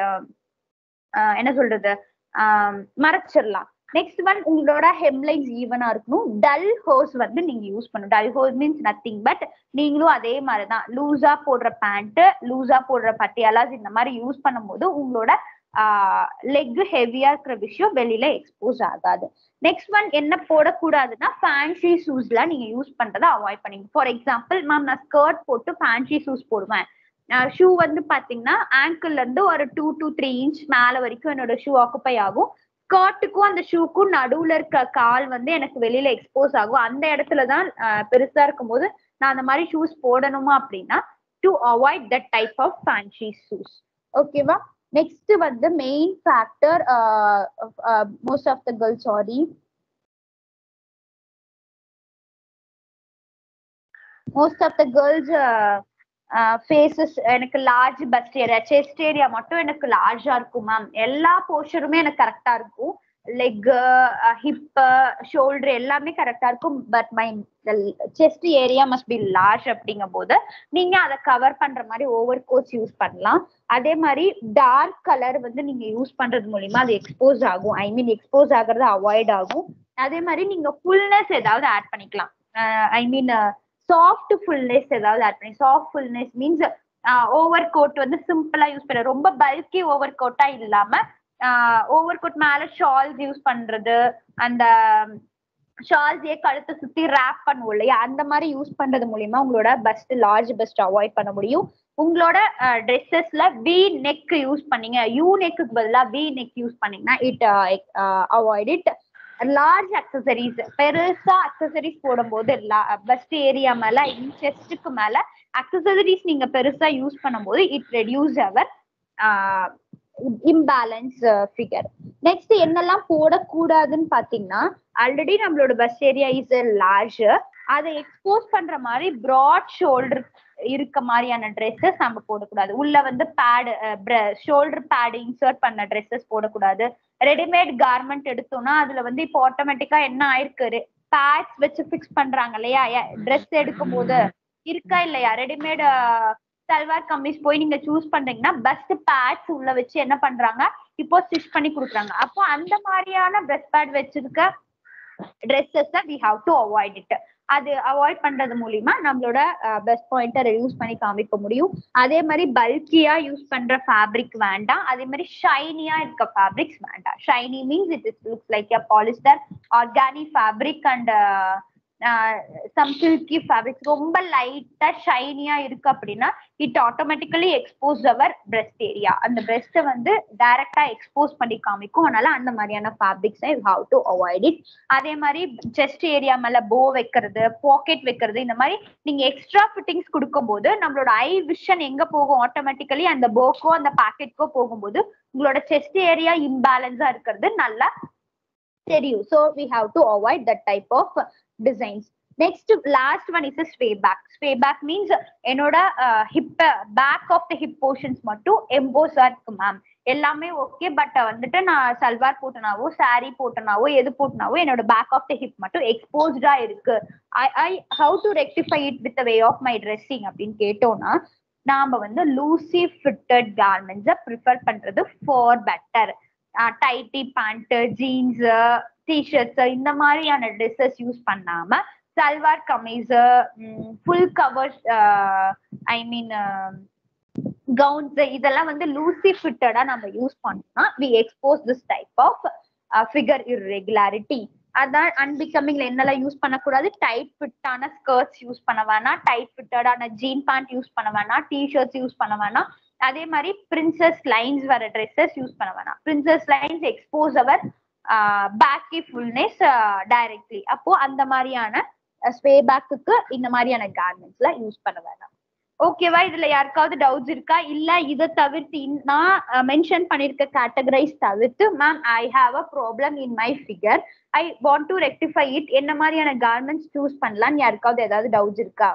A: என்ன சொல்றது ஆஹ் மறைச்சிடலாம் நெக்ஸ்ட் ஒன் உங்களோட ஹெம்லைன்ஸ் ஈவனா இருக்கணும் டல் ஹோஸ் வந்து நீங்க யூஸ் பண்ணணும் dull hose means nothing but நீங்களும் அதே மாதிரிதான் லூஸா போடுற பேண்ட் லூஸா போடுற பட்டியாலாஸ் இந்த மாதிரி யூஸ் பண்ணும்போது உங்களோட லெக் ஹெவியா இருக்கிற விஷயம் வெளியில எக்ஸ்போஸ் ஆகாது நெக்ஸ்ட் ஒன் என்ன போடக்கூடாதுன்னா ஃபேன்சி ஷூஸ்லாம் நீங்க யூஸ் பண்றதை அவாய்ட் பண்ணிங்க ஃபார் எக்ஸாம்பிள் மேம் நான் ஸ்கர்ட் போட்டு ஃபேன்சி ஷூஸ் போடுவேன் ஷூ வந்து பாத்தீங்கன்னா ஆங்கிள் இருந்து ஒரு டூ டு த்ரீ இன்ச் மேல வரைக்கும் என்னோட ஷூ ஆக்குப்பை ஆகும் ஸ்கர்ட்டுக்கும் அந்த ஷூக்கும் நடுவுல இருக்க கால் வந்து எனக்கு வெளியில எக்ஸ்போஸ் ஆகும் அந்த இடத்துல தான் பெருசா இருக்கும்போது நான் அந்த மாதிரி ஷூஸ் போடணுமா அப்படின்னா to avoid that type of fancy shoes ஓகேவா நெக்ஸ்ட் வந்து main factor most of the girl sorry most of the girls faces எனக்கு large bust area chest area மட்டும் எனக்கு லார்ஜா இருக்கும் மேம் எல்லா போர்ஷனுமே எனக்கு கரெக்டா இருக்கும் லெக் ஹிப் ஷோல்டர் எல்லாமே கரெக்டா இருக்கும் but my chest area must be large அப்படிங்கும் போது நீங்க அதை கவர் பண்ற மாதிரி ஓவர் கோட்ஸ் யூஸ் பண்ணலாம் அதே மாதிரி டார்க் கலர் வந்து நீங்க யூஸ் பண்றது மூலியமா அது எக்ஸ்போஸ் ஆகும் ஐ மீன் எக்ஸ்போஸ் ஆகுறது அவாய்ட் ஆகும் அதே மாதிரி நீங்க ஃபுல்னஸ் ஏதாவது ஆட் பண்ணிக்கலாம் ஐ மீன் சாஃப்ட் ஃபுல்னஸ் ஏதாவது ஆட் பண்ணி soft fullness means over coat வந்து சிம்பிளா யூஸ் பண்ண ரொம்ப பல்கி ஓவர் கோட்டா இல்லாம ஓவர் கோட் மேல ஷால்ஸ் யூஸ் பண்றது அந்த ஷால்ஸையே கழுத்தை சுத்தி ரேப் பண்ணுவோம் இல்லையா அந்த மாதிரி யூஸ் பண்றது மூலியமா உங்களோட பஸ்ட் லார்ஜ் பஸ்ட் அவாய்ட் பண்ண முடியும் உங்களோட ட்ரெஸ்ஸஸ்ல வி நெக் யூஸ் பண்ணீங்க யூ நெக்குக்கு பதிலா வி நெக் யூஸ் பண்ணீங்கன்னா it avoid it large accessories பெருசா அக்சசரிஸ் போடும்போது பஸ்ட் ஏரியா மேல செஸ்டுக்கு மேல அக்சசரிஸ் நீங்க பெருசா யூஸ் பண்ணும்போது it reduce our imbalance figure next என்னெல்லாம் போடக்கூடாதுன்னு பாத்தீங்கன்னா ஆல்ரெடி நம்மளோட பஸ் ஏரியா இஸ் லார்ஜ் அதை எக்ஸ்போஸ் பண்ற மாதிரி ப்ராட் ஷோல்டர் இருக்க மாதிரியான ட்ரெஸ்ஸஸ் நம்ம போடக்கூடாது உள்ள வந்து பேடு ஷோல்டர் பேடு இன்சர்ட் பண்ண ட்ரெஸ்ஸஸ் போடக்கூடாது ரெடிமேட் கார்மெண்ட் எடுத்தோம்னா அதுல வந்து இப்போ ஆட்டோமேட்டிக்கா என்ன ஆயிருக்கு பேட்ஸ் வச்சு ஃபிக்ஸ் பண்றாங்க இல்லையா ட்ரெஸ் எடுக்கும் போது இருக்கா இல்லையா ரெடிமேட் சல்வார் கம்மிஸ் போய் நீங்க சூஸ் பண்றீங்கன்னா பெஸ்ட் பேட்ஸ் உள்ள வச்சு என்ன பண்றாங்க இப்போ ஸ்டிச் பண்ணி கொடுக்குறாங்க அப்போ அந்த மாதிரியான பிரஸ்ட் பேட் வச்சிருக்க dresses we have to avoid it அது அவாய்ட் பண்றது மூலியமா நம்மளோட பெஸ்ட் பாயிண்ட்டை ரெடியூஸ் பண்ணி காமிக்க முடியும் அதே மாதிரி பல்கியா யூஸ் பண்ற ஃபேப்ரிக் வேண்டாம் அதே மாதிரி ஷைனியா இருக்க ஃபேப்ரிக்ஸ் வேண்டாம் shiny means it is looks like a polyester organic fabric and some silky fabrics ரொம்ப லைட்டா ஷைனியா இருக்கு அப்படின்னா it automatically expose our breast area அந்த பிரெஸ்ட்டை வந்து டைரக்டா எக்ஸ்போஸ் பண்ணி காமிக்கும் அதனால அந்த மாதிரியான ஃபேப்ரிக்ஸை you have to avoid it அதே மாதிரி செஸ்ட் ஏரியா மேல போ வைக்கிறது பாக்கெட் வைக்கிறது இந்த மாதிரி நீங்க எக்ஸ்ட்ரா ஃபிட்டிங்ஸ் கொடுக்கும்போது நம்மளோட ஐ விஷன் எங்க போகும் ஆட்டோமேட்டிக்கலி அந்த போக்கோ அந்த பாக்கெட்க்கோ போகும்போது உங்களோட செஸ்ட் ஏரியா இம்பேலன்ஸா இருக்கிறது நல்லா தெரியும் so we have to avoid that type of designs next last one is sway back sway back means என்னோட hip back of the hip portions மட்டும் எம்போஸா இருக்கு மேம் எல்லாமே ஓகே பட் வந்துட்டு நான் சல்வார் போட்டனாவோ சாரி போட்டனாவோ எது போட்டனாவோ என்னோட பேக் ஆஃப் த ஹிப் மட்டும் எக்ஸ்போஸ்டா இருக்கு I I how to rectify it with way of my dressing அப்படின்னு கேட்டோம்னா நாம வந்து லூசி ஃபிட்டட் கார்மெண்ட்ஸை ப்ரிஃபர் பண்றது for better tighty pant jeans T-shirts இந்த மாதிரியான ட்ரெஸ்ஸஸ் யூஸ் பண்ணாம salwar kameez full cover I mean gowns இதெல்லாம் வந்து லூசி ஃபிட்டடா நம்ம யூஸ் பண்ணோம்னா we expose this type of figure irregularity அதான் அன்பிகமிங்ல என்னெல்லாம் யூஸ் பண்ணக்கூடாது டைட் ஃபிட்டான ஸ்கர்ட்ஸ் யூஸ் பண்ண வேணாம் டைட் ஃபிட்டடான ஜீன் பேண்ட் யூஸ் பண்ண வேணாம் டிஷர்ட்ஸ் யூஸ் பண்ண வேணாம் அதே மாதிரி பிரின்சஸ் லைன்ஸ் வர ட்ரெஸ்ஸஸ் யூஸ் பண்ண வேணாம் princess lines expose our baggy fullness directly அப்போ அந்த மாதிரியான ஸ்வே பேக்குக்கு இந்த மாதிரியான கார்மெண்ட்ஸ்ல யூஸ் பண்ண வேணாம் ஓகேவா இதுல யாருக்காவது டவுட்ஸ் இருக்கா இல்ல இதை தவிர்த்து நான் மென்ஷன் பண்ணிருக்க கேட்டகரைஸ் தவிர்த்து ma'am I have a problem in my figure I want to rectify it என்ன மாதிரியான கார்மெண்ட்ஸ் சூஸ் பண்ணலாம்னு யாருக்காவது ஏதாவது டவுட்ஸ் இருக்கா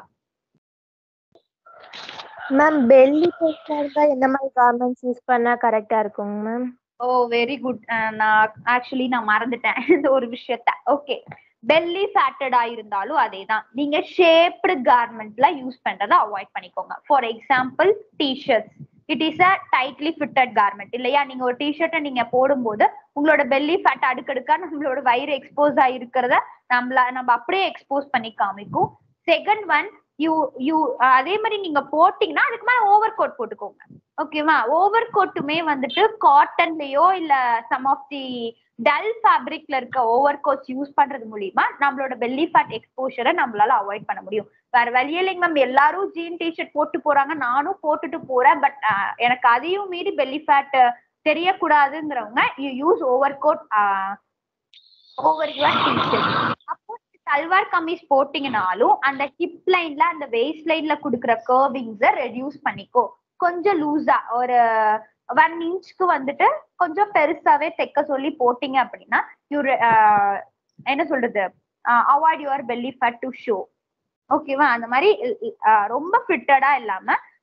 C: மேம் பெல்லி போஸ்டா இருந்தா என்ன மாதிரி கார்மெண்ட்ஸ் யூஸ் பண்ணா கரெக்டா இருக்குங்க மேம்
A: ஓ வெரி குட் நான் ஆக்சுவலி நான் மறந்துட்டேன் இந்த ஒரு விஷயத்த ஓகே பெல்லி ஃபேட்டடா இருந்தாலும் அதே தான் நீங்க ஷேப்டு கார்மெண்ட்ல யூஸ் பண்றதை அவாய்ட் பண்ணிக்கோங்க for example T-shirts it is a tightly fitted garment இல்லையா நீங்க ஒரு டிஷர்ட்டை நீங்க போடும்போது உங்களோட பெல்லி ஃபேட் அடுக்கடுக்கா நம்மளோட வயிறு எக்ஸ்போஸ் ஆயிருக்கிறத நம்மள நம்ம அப்படியே எக்ஸ்போஸ் பண்ணி காமிக்கும் செகண்ட் ஒன் யூ யூ அதே மாதிரி நீங்க போட்டீங்கன்னா அதுக்கு மேல ஓவர் கோட் போட்டுக்கோங்க ஓகேவா ஓவர் கோட்டுமே வந்துட்டு காட்டன்லயோ இல்ல சம் ஆஃப் தி டல் ஃபேப்ரிக்ல இருக்க ஓவர் கோட்ஸ் யூஸ் பண்றது மூலியமா நம்மளோட பெல்லி ஃபேட் எக்ஸ்போஷரை நம்மளால அவாய்ட் பண்ண முடியும் வேற வழியே இல்லைங்க மேம் எல்லாரும் ஜீன் டிஷர்ட் போட்டு போறாங்க நானும் போட்டுட்டு போறேன் பட் எனக்கு அதையும் மீறி பெல்லி ஃபேட் தெரியக்கூடாதுங்கிறவங்க you use over coat over your T-shirt அப்போ சல்வார் கமீஸ் போட்டீங்கனாலும் அந்த ஹிப் லைன்ல அந்த வேஸ்ட் லைன்ல கொடுக்குற கர்விங்ஸை ரெடியூஸ் பண்ணிக்கோ கொஞ்சம் லூஸா ஒரு ஒன் இன்ச்க்கு வந்துட்டு கொஞ்சம் பெருசாவே தைக்க சொல்லி போட்டீங்க அப்படின்னா யூ என்ன சொல்றது avoid your belly fat to show ஓகேவா அந்த மாதிரி ரொம்ப ஃபிட்டடா இல்லாம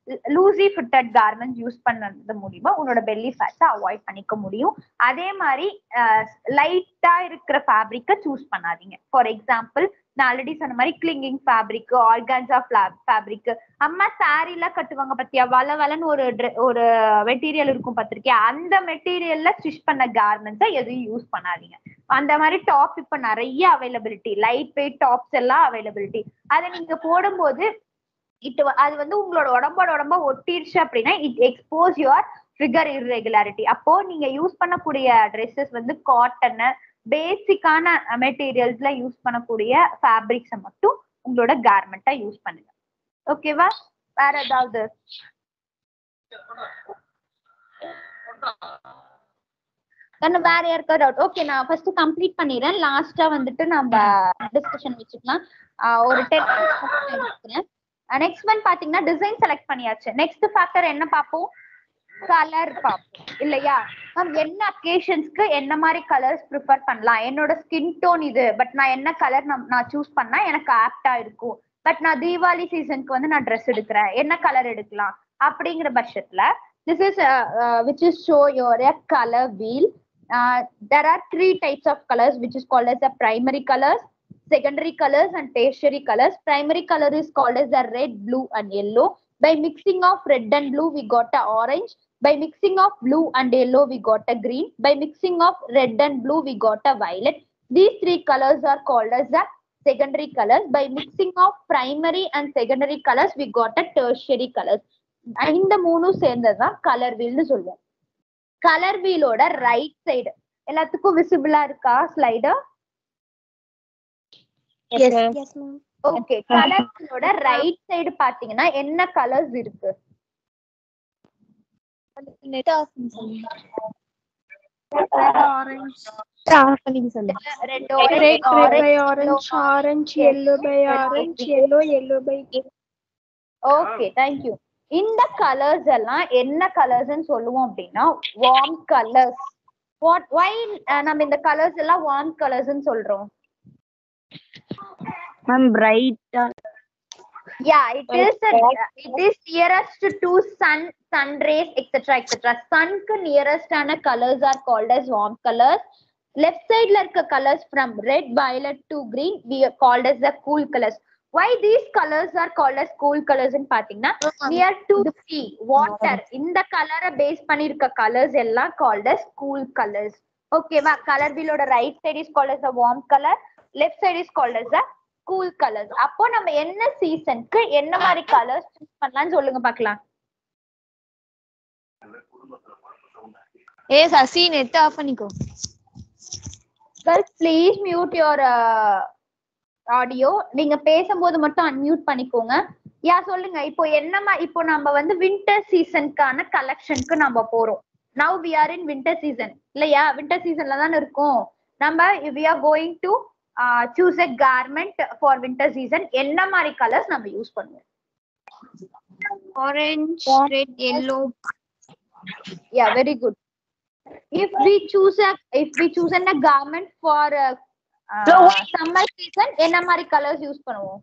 A: லூசி ஃபிட்டட் கார்மெண்ட்ஸ் யூஸ் பண்ணது மூலியமா உன்னோட பெல்லி ஃபேட்டை அவாய்ட் பண்ணிக்க முடியும் அதே மாதிரி லைட்டா இருக்கிற ஃபேப்ரிக்கை சூஸ் பண்ணாதீங்க ஃபார் எக்ஸாம்பிள் நான் ஆல்ரெடி சொன்ன மாதிரி கிளிங்கிங் ஃபேப்ரிக் ஆர்கான்ஸா ஃபேப்ரிக் அம்மா saree எல்லாம் கட்டுவாங்க பத்தியா வள வளன்னு ஒரு dre- ஒரு மெட்டீரியல் இருக்கும் பார்த்திருக்கியா அந்த மெட்டீரியல்ல ஸ்டிச் பண்ண கார்மெண்ட்ஸை எதுவும் யூஸ் பண்ணாதீங்க அந்த மாதிரி டாப் இப்ப நிறைய அவைலபிலிட்டி லைட் வெயிட் டாப்ஸ் எல்லாம் அவைலபிலிட்டி அதை நீங்க போடும்போது இட் அது வந்து உங்களோட உடம்போட உடம்ப ஒட்டிடுச்சு அப்படின்னா it expose your figure irregularity அப்போ நீங்க யூஸ் பண்ணக்கூடிய ட்ரெஸ்ஸஸ் வந்து காட்டன் பேசிக்கான மெட்டீரியல்ஸ்ல யூஸ் பண்ணக்கூடிய ஃபேப்ரிக்ஸை மட்டும் உங்களோட கார்மெண்ட்டா யூஸ் பண்ணுங்க ஓகேவா வேற ஏதாவது கண்ணு வேற யாருக்காவது டவுட் ஓகே நான் ஃபர்ஸ்ட் கம்ப்ளீட் பண்ணிடுறேன் லாஸ்டா வந்துட்டு நம்ம டிஸ்கஷன் வச்சுக்கலாம் ஆஹ் ஒரு டென் எடுக்கிறேன் நெக்ஸ்ட் ஒன் பாத்தீங்கன்னா டிசைன் செலக்ட் பண்ணியாச்சு நெக்ஸ்ட் ஃபேக்டர் என்ன பார்ப்போம் கலர் பார்ப்போம் இல்லையா மேம் என்ன அக்கேஷன்ஸ்க்கு என்ன மாதிரி கலர்ஸ் ப்ரிஃபர் பண்ணலாம் என்னோட ஸ்கின் டோன் இது பட் நான் என்ன கலர் நான் சூஸ் பண்ணா எனக்கு ஆப்டா இருக்கும் பட் நான் தீபாவளி சீசனுக்கு வந்து நான் ட்ரெஸ் எடுக்கிறேன் என்ன கலர் எடுக்கலாம் அப்படிங்கிற பட்சத்துல this is which is show your colour wheel there are three types of colors which is called as the primary colors secondary colors and tertiary colors primary color is called as the red blue and yellow by mixing of red and blue we got a orange by mixing of blue and yellow we got a green by mixing of red and blue we got a violet these three colors are called as the secondary colors by mixing of primary and secondary colors we got a tertiary colors இந்த மூணும் சேர்ந்ததுதான் colour வீல்னு சொல்லுவோம் colour வீலோட right side எல்லாத்துக்கும் விசிபிளா இருக்கா slide
C: Yes, yes, ma'am.
A: Okay colour வீலோட right side பாத்தீங்கன்னா என்ன கலர்ஸ் இருக்கு red
C: Red, red by
A: orange
C: orange, orange, yellow by orange, yellow, yellow by
A: okay thank you இந்த கலர்ஸ் எல்லாம் என்ன கலர்ஸ்னு சொல்லுவோம் அப்படின்னா வார்ம் கலர்ஸ் வாட் வை நம்ம இந்த கலர்ஸ் எல்லாம் வார்ம் கலர்ஸ்னு சொல்றோம்
C: Ma'am, bright.
A: yeah it is a, it is nearest to sun sun rays etc etc sun க்கு nearest ஆன colors are called as warm colors left side ல இருக்க colors from red violet to green we are called as the cool colors why these colors are called as cool colors ன்னு பாத்தீங்கன்னா near to sea water இந்த கலரை base பண்ணிருக்க colours எல்லாம் called as cool colors ஓகேவா colour வீலோட right side is called as a warm color left side is called as a cool colours அப்போ நம்ம என்ன சீசனுக்கு என்ன மாதிரி கலர்ஸ் சூஸ் பண்ணலாம்னு சொல்லுங்க பார்க்கலாம்
D: ஏ சசி நெட் ஆஃப் பண்ணிக்கோ
A: girls please mute your audio நீங்க பேசும்போது மட்டும் அன்மியூட் பண்ணிக்கோங்க யா சொல்லுங்க இப்போ என்னமா இப்போ நம்ம வந்து வின்டர் சீசனுக்கான கலெக்ஷனுக்கு நம்ம போறோம் now we are in winter season இல்லையா வின்டர் சீசன்ல தானே இருக்கோம் நம்ம we are going to choose a garment for winter season என்ன மாதிரி கலர்ஸ் நம்ம யூஸ் பண்ணுவோம்
D: orange red yellow
A: yeah very good if we choose a if we choose a garment for uh, uh, summer season என்ன மாதிரி colours use பண்ணுவோம்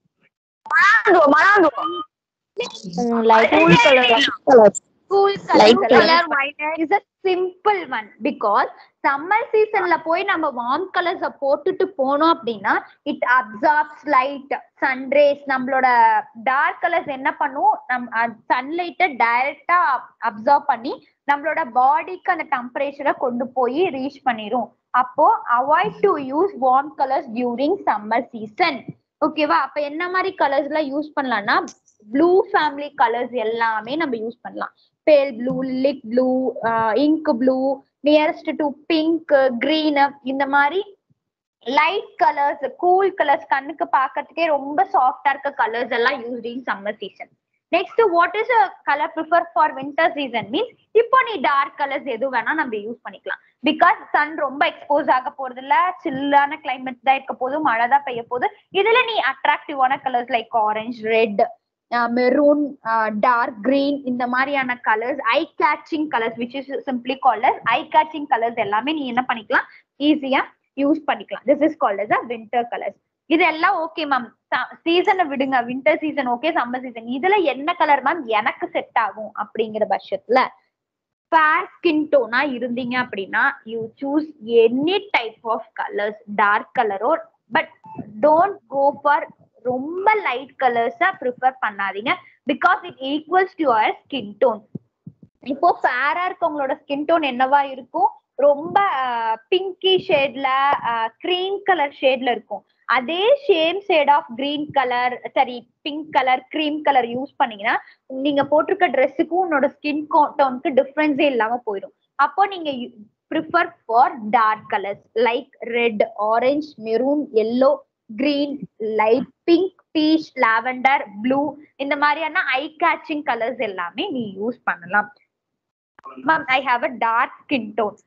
C: Light cool color.
A: cool
C: Light
A: color
C: color.
A: is a simple one because summer seasonல போய் நம்ம warm கலர்ஸ போட்டுட்டு போனோம் அப்படின்னா it absorbs light sun rays நம்மளோட டார்க் கலர்ஸ் என்ன பண்ணும் நம் சன்லைட்டை டைரக்டா அப்சார்ப் பண்ணி நம்மளோட பாடிக்கு அந்த டெம்பரேச்சரை கொண்டு போய் ரீச் பண்ணிரும் அப்போ avoid to use warm colours during summer season ஓகேவா அப்ப என்ன மாதிரி கலர்ஸ் எல்லாம் யூஸ் பண்ணலாம்னா ப்ளூ ஃபேமிலி கலர்ஸ் எல்லாமே நம்ம யூஸ் பண்ணலாம் pale blue light blue ink blue nearest to pink green இந்த மாதிரி லைட் கலர்ஸ் கூல் கலர்ஸ் கண்ணுக்கு பார்க்கறதுக்கே ரொம்ப சாஃப்டா இருக்க கலர்ஸ் எல்லாம் use in summer season next what is colour prefer for winter season means இப்போ நீ டார்க் கலர்ஸ் எது வேணா நம்ம யூஸ் பண்ணிக்கலாம் பிகாஸ் சன் ரொம்ப எக்ஸ்போஸ் ஆக போறது இல்ல சில்லான கிளைமேட் தான் இருக்க போது மழை தான் பெய்ய போகுது இதுல நீ அட்ராக்டிவான colours like orange red maroon dark green இந்த மாதிரியான colours eye catching colours which is simply called as eye catching colours எல்லாமே நீ என்ன பண்ணிக்கலாம் ஈஸியா யூஸ் பண்ணிக்கலாம் this is called as a winter colours இதெல்லாம் ஓகே மேம் சீசனை விடுங்க winter season okay summer season இதுல என்ன கலர் மேம் எனக்கு செட் ஆகும் அப்படிங்கிற பட்சத்துல ஃபேர் ஸ்கின் டோனா இருந்தீங்க அப்படின்னா you choose any type of colours dark கலரோ பட் டோன்ட் கோ ஃபார் ரொம்ப லைட் கலர்ஸா ப்ரிஃபர் பண்ணாதீங்க because it equals to your skin tone இப்போ ஃபேரா இருக்கவங்களோட ஸ்கின் டோன் என்னவா இருக்கும் ரொம்ப பிங்கி ஷேட்ல க்ரீம் கலர் ஷேட்ல இருக்கும் அதே same shade of green colour சரி pink colour cream colour use பண்ணீங்கன்னா நீங்க போட்டிருக்க ட்ரெஸ்ஸுக்கும் உன்னோட ஸ்கின் டோனுக்கு டிஃப்ரென்ஸே இல்லாம போயிடும் அப்போ நீங்க prefer for dark colours like red orange maroon yellow green light pink peach lavender blue இந்த மாதிரியான ஐ கேச்சிங் கலர்ஸ் எல்லாமே நீ யூஸ் பண்ணலாம் ma'am I have a dark skin tone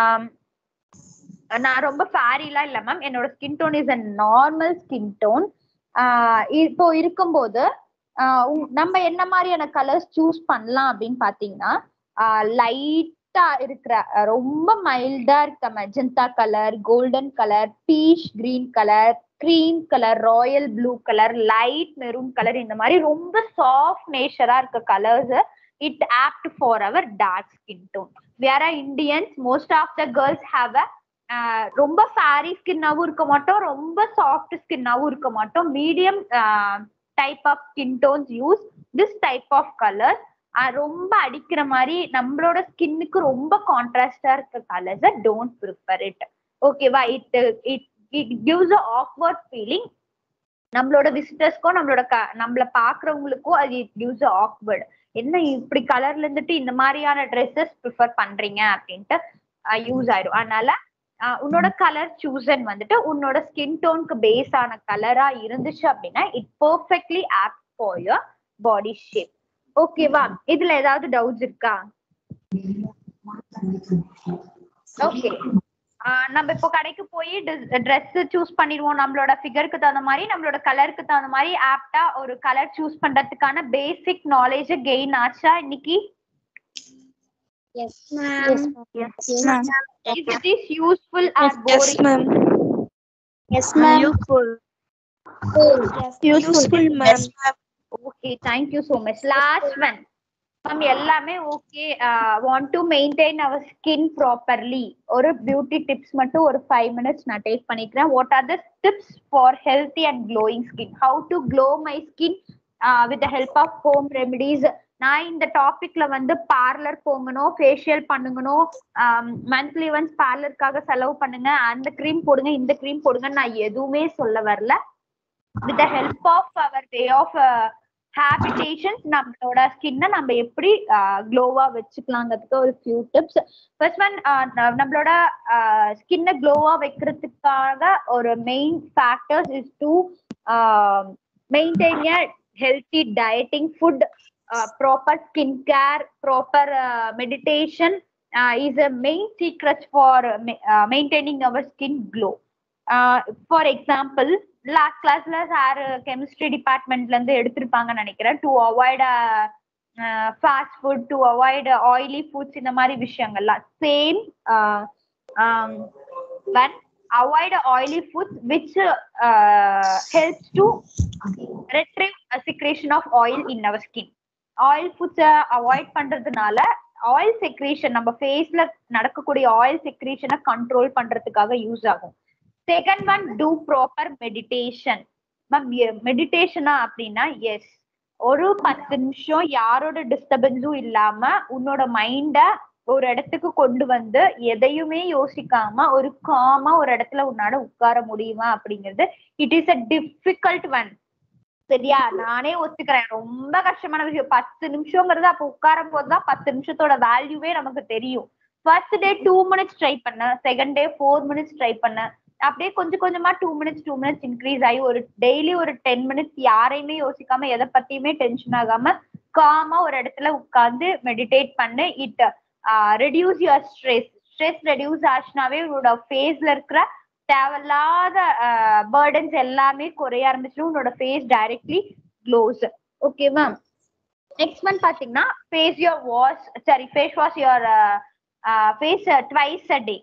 A: நான் ரொம்ப ஃபேரிலாம் இல்லை மேம் என்னோட skin tone is a normal skin tone இப்போ இருக்கும்போது ஆஹ் உ- நம்ம என்ன மாதிரியான கலர்ஸ் சூஸ் பண்ணலாம் அப்படின்னு பாத்தீங்கன்னா லைட்டா இருக்கிற அஹ் ரொம்ப மைல்டா இருக்க magenta colour golden colour peach green colour cream colour royal blue colour light maroon colour இந்த மாதிரி ரொம்ப சாஃப்ட் நேச்சரா இருக்க colours it opt for our dark skin tone வேற Indians most of the girls have a ரொம்ப ஃபேரி ஸ்கின்னாவும் இருக்க மாட்டோம் ரொம்ப சாஃப்ட் ஸ்கின்னாவும் இருக்க மாட்டோம் medium type of skin tones use this type of colours ரொம்ப அடிக்கிற மாதிரி நம்மளோட ஸ்கின்னுக்கு ரொம்ப கான்ட்ராஸ்டா இருக்க கலர்ஸ் டோன்ட் ப்ரிஃபர் இட் ஓகேவா it it it gives a awkward feeling நம்மளோட விசிட்டர்ஸ்க்கும் நம்மளோட க நம்மள பாக்குறவங்களுக்கும் அது இட் கிவ்ஸ் அ ஆக்வர்ட் என்ன இப்படி கலர்ல இருந்துட்டு இந்த மாதிரியான ட்ரெஸ்ஸஸ் ப்ரிஃபர் பண்றீங்க அப்படின்ட்டு யூஸ் ஆயிடும் அதனால ஆஹ் உன்னோட கலர் சூசன் வந்துட்டு உன்னோட ஸ்கின் டோனுக்கு பேஸ் ஆன கலரா இருந்துச்சு அப்படின்னா it perfectly opt for your body shape ஓகேவா இதுல ஏதாவது டவுட்ஸ் இருக்கா ஓகே நம்ம இப்போ கடைக்கு போய் ட்ரெஸ் சூஸ் பண்ணிடுவோம் நம்மளோட ஃபிகருக்கு தகுந்த மாதிரி நம்மளோட கலருக்கு தகுந்த மாதிரி ஆப்டா ஒரு கலர் சூஸ் பண்றதுக்கான பேசிக் நாலேஜ் கெயின் ஆச்சா இன்னைக்கு
B: Yes, ma'am.
C: Yes,
A: If it is useful or boring
D: ma'am.
C: Yes, ma'am.
D: Useful.
C: Useful,
D: ma'am.
A: Okay thank you so much last one ma'am எல்லாமே okay want to maintain our skin properly ஒரு beauty tips மட்டும் ஒரு five minutes நான் take பண்ணிக்கிறேன் what are the tips for healthy and glowing skin how to glow my skin with the help of home remedies நான் இந்த டாபிக்ல வந்து parlour போங்கணும் ஃபேஷியல் பண்ணுங்கணும் மந்த்லி ஒன்ஸ் பார்லருக்காக செலவு பண்ணுங்க அந்த க்ரீம் போடுங்க இந்த க்ரீம் போடுங்க நான் எதுவுமே சொல்ல வரல with the help of our way of habitations நம்மளோட ஸ்கின்னை நம்ம எப்படி க்ளோவா வச்சுக்கலாங்கிறதுக்கு ஒரு ஃபியூ டிப்ஸ் ஃபர்ஸ்ட் ஒன் நம்மளோட ஸ்கின்னை க்ளோவா வைக்கிறதுக்காக ஒரு main factors is to maintain a healthy dieting food proper skin care proper meditation is a main secret for maintaining our skin glow for example last கிளாஸ்ல சார் கெமிஸ்ட்ரி டிபார்ட்மெண்ட்ல இருந்து எடுத்திருப்பாங்கன்னு நினைக்கிறேன் to avoid fast food to avoid oily foods இந்த மாதிரி விஷயங்கள்லாம் same one avoid oily foods which helps to retrieve secretion of oil in our skin oil ஃபுட்ஸை avoid பண்றதுனால ஆயில் செக்ரேஷன் நம்ம ஃபேஸ்ல நடக்கக்கூடிய ஆயில் செக்ரேஷனை கண்ட்ரோல் பண்றதுக்காக யூஸ் ஆகும் second one two proper meditation ma'am மெடிடேஷனா அப்படின்னா எஸ் ஒரு பத்து நிமிஷம் யாரோட டிஸ்டர்பன்ஸும் இல்லாம உன்னோட மைண்ட ஒரு இடத்துக்கு கொண்டு வந்து எதையுமே யோசிக்காம ஒரு காமா ஒரு இடத்துல உன்னால உட்கார முடியுமா அப்படிங்கிறது it is a difficult one சரியா நானே ஒத்துக்கிறேன் ரொம்ப கஷ்டமான விஷயம் பத்து நிமிஷங்கிறது அப்ப உட்காரும் போதுதான் பத்து நிமிஷத்தோட வேல்யூவே நமக்கு தெரியும் first day two minutes try பண்ண second day four minutes try பண்ண அப்படியே கொஞ்சம் கொஞ்சமா two minutes two minutes increase ஆகி ஒரு டெய்லி ஒரு டென் மினிட்ஸ் யாரையுமே யோசிக்காம எதை பத்தியுமே டென்ஷன் ஆகாம காமா ஒரு இடத்துல உட்கார்ந்து மெடிடேட் பண்ணு it reduce your stress stress reduce ஆச்சுனாவே உன்னோட ஃபேஸ்ல இருக்கிற தேவையில்லாத பேர்டன்ஸ் எல்லாமே குறைய ஆரம்பிச்சிடும் உன்னோட ஃபேஸ் டைரக்ட்லி க்ளோஸ் ஓகேவா நெக்ஸ்ட் ஒன் பாத்தீங்கன்னா face your wash sorry face wash your face twice a day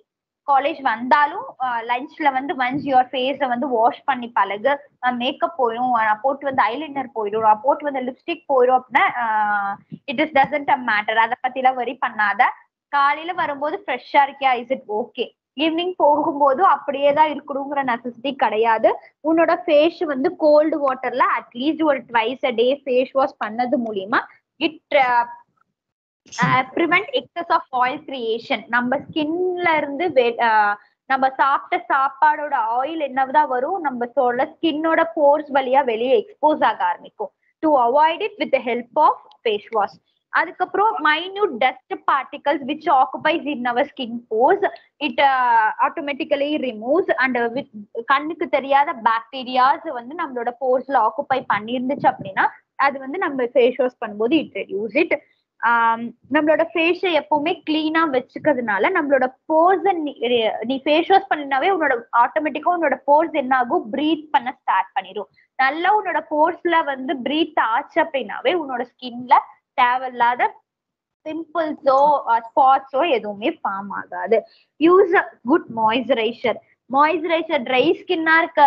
A: college வந்தாலும் லஞ்ச்ல வந்து ஒன்ஸ் யுவர் ஃபேஸை வந்து வாஷ் பண்ணி பழகு மேக்கப் போயிடும் நான் போட்டு வந்து ஐலைனர் போயிடும் நான் போட்டு வந்து லிப்ஸ்டிக் போயிடும் அப்படின்னா it is doesn't a matter அதை பத்தி எல்லாம் வரி பண்ணாத காலையில வரும்போது ஃப்ரெஷ்ஷா இருக்கியா இஸ் இட் ஓகே ஈவினிங் போகும்போது அப்படியே தான் இருக்கணுங்கிற நெசசிட்டி கிடையாது உன்னோட ஃபேஸ் வந்து கோல்டு வாட்டர்ல அட்லீஸ்ட் ஒரு twice a day face wash பண்ணது மூலியமா it prevent excess of oil creation நம்ம ஸ்கின்ல இருந்து வெ- ஆஹ் நம்ம சாப்பிட்ட சாப்பாடோட ஆயில் என்னதான் வரும் நம்ம சொல்ல ஸ்கின்னோட போர்ஸ் வழியா வெளியே எக்ஸ்போஸ் ஆக ஆரம்பிக்கும் to avoid it with help of face wash அதுக்கப்புறம் minute dust particles which occupies in our skin pores it automatically removes and with கண்ணுக்கு தெரியாத பாக்டீரியாஸ் வந்து நம்மளோட போர்ஸ்ல ஆக்குபை பண்ணிருந்துச்சு அப்படின்னா அது வந்து நம்ம ஃபேஸ் வாஷ் பண்ணும்போது இட் ரெடியூஸ் இட் நம்மளோட ஃபேஸை எப்பவுமே கிளீனா வச்சுக்கிறதுனால நம்மளோட போர்ஸ் நீ ஃபேஸ் வாஷ் பண்ணினாவே உன்னோட ஆட்டோமேட்டிக்கா உன்னோட போர்ஸ் என்ன ஆகும் பிரீத் பண்ண ஸ்டார்ட் பண்ணிடும் நல்லா உன்னோட போர்ஸ்ல வந்து பிரீத் ஆச்சு அப்படின்னாவே உன்னோட ஸ்கின்ல தேவையில்லாத பிம்பிள்ஸோ ஸ்பாட்ஸோ எதுவுமே ஃபார்ம் ஆகாது use a good moisturizer moisturizer dry ஸ்கின்னா இருக்க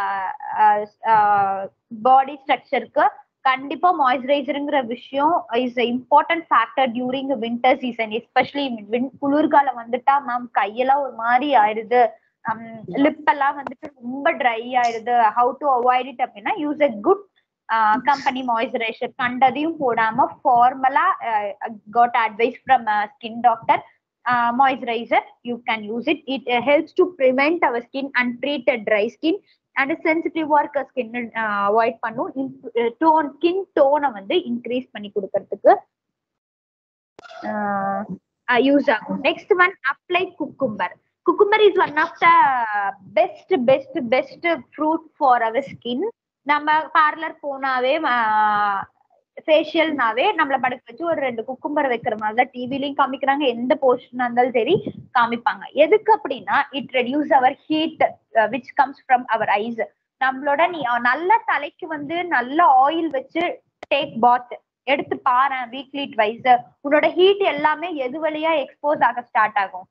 A: பாடி ஸ்ட்ரக்சருக்கு கண்டிப்பா மாய்ஸ்சரைசருங்கிற விஷயம் is important factor during winter season especially குளிர்காலம் வந்துட்டா மேம் கையெல்லாம் ஒரு மாதிரி ஆயிடுது லிப் எல்லாம் வந்துட்டு ரொம்ப ட்ரை ஆயிடுது ஹவு டு அவாய்ட் இட் அப்படின்னா use a good company moisturizer கண்டதையும் போடாம ஃபார்மலா got advice from skin doctor moisturizer you can use it it helps to prevent our skin and treat dry skin and சென்சிட்டிவா இருக்க skin avoid பண்ணும் tone skin டோனை வந்து increase பண்ணி கொடுக்கறதுக்கு யூஸ் ஆகும் next one apply cucumber cucumber is one of the best best best fruit for our skin நம்ம parlour போனாவே ஃபேஷியல்னாவே நம்மள படுக்க வச்சு ஒரு ரெண்டு குக்கும்பர் வைக்கிற மாதிரி தான் டிவிலையும் காமிக்கிறாங்க எந்த போர்ஷனா இருந்தாலும் சரி காமிப்பாங்க எதுக்கு அப்படின்னா it reduce our heat which comes from our eyes நம்மளோட நீ நல்ல தலைக்கு வந்து நல்ல ஆயில் வச்சு டேக் பாத் எடுத்து பாரு வீக்லி ட்வைஸ் உன்னோட ஹீட் எல்லாமே எது வழியா எக்ஸ்போஸ் ஆக ஸ்டார்ட் ஆகும்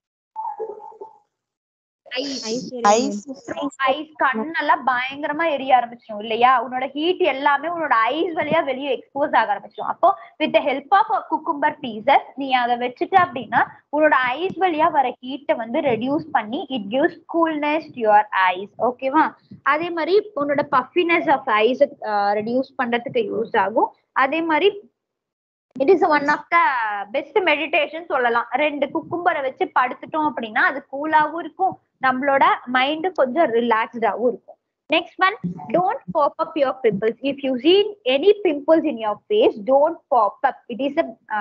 A: ஐஸ் கண்ணெல்லாம் பயங்கரமா எரிய ஆரம்பிச்சிடும் இல்லையா உன்னோட ஹீட் எல்லாமே உன்னோட ஐஸ் வழியா வெளியே எக்ஸ்போஸ் ஆக ஆரம்பிச்சிடும் அப்போ with help of cucumber pieces நீ அதை வச்சுட்ட அப்படின்னா உன்னோட ஐஸ் வழியா வர ஹீட்டை வந்து ரெடியூஸ் பண்ணி it gives coolness your eyes ஓகேவா அதே மாதிரி உன்னோட பஃபினஸ் ஆஃப் ஐஸ் ரெடியூஸ் பண்றதுக்கு யூஸ் ஆகும் அதே மாதிரி it is one of the best meditation சொல்லலாம் ரெண்டு குக்கும்பரை வச்சு படுத்துட்டோம் அப்படின்னா அது கூலாவும் இருக்கும் நம்மளோட மைண்டு கொஞ்சம் ரிலாக்ஸ்டாவும் இருக்கும் next one don't pop up your pimples if you seen any pimples in your face don't pop up it is a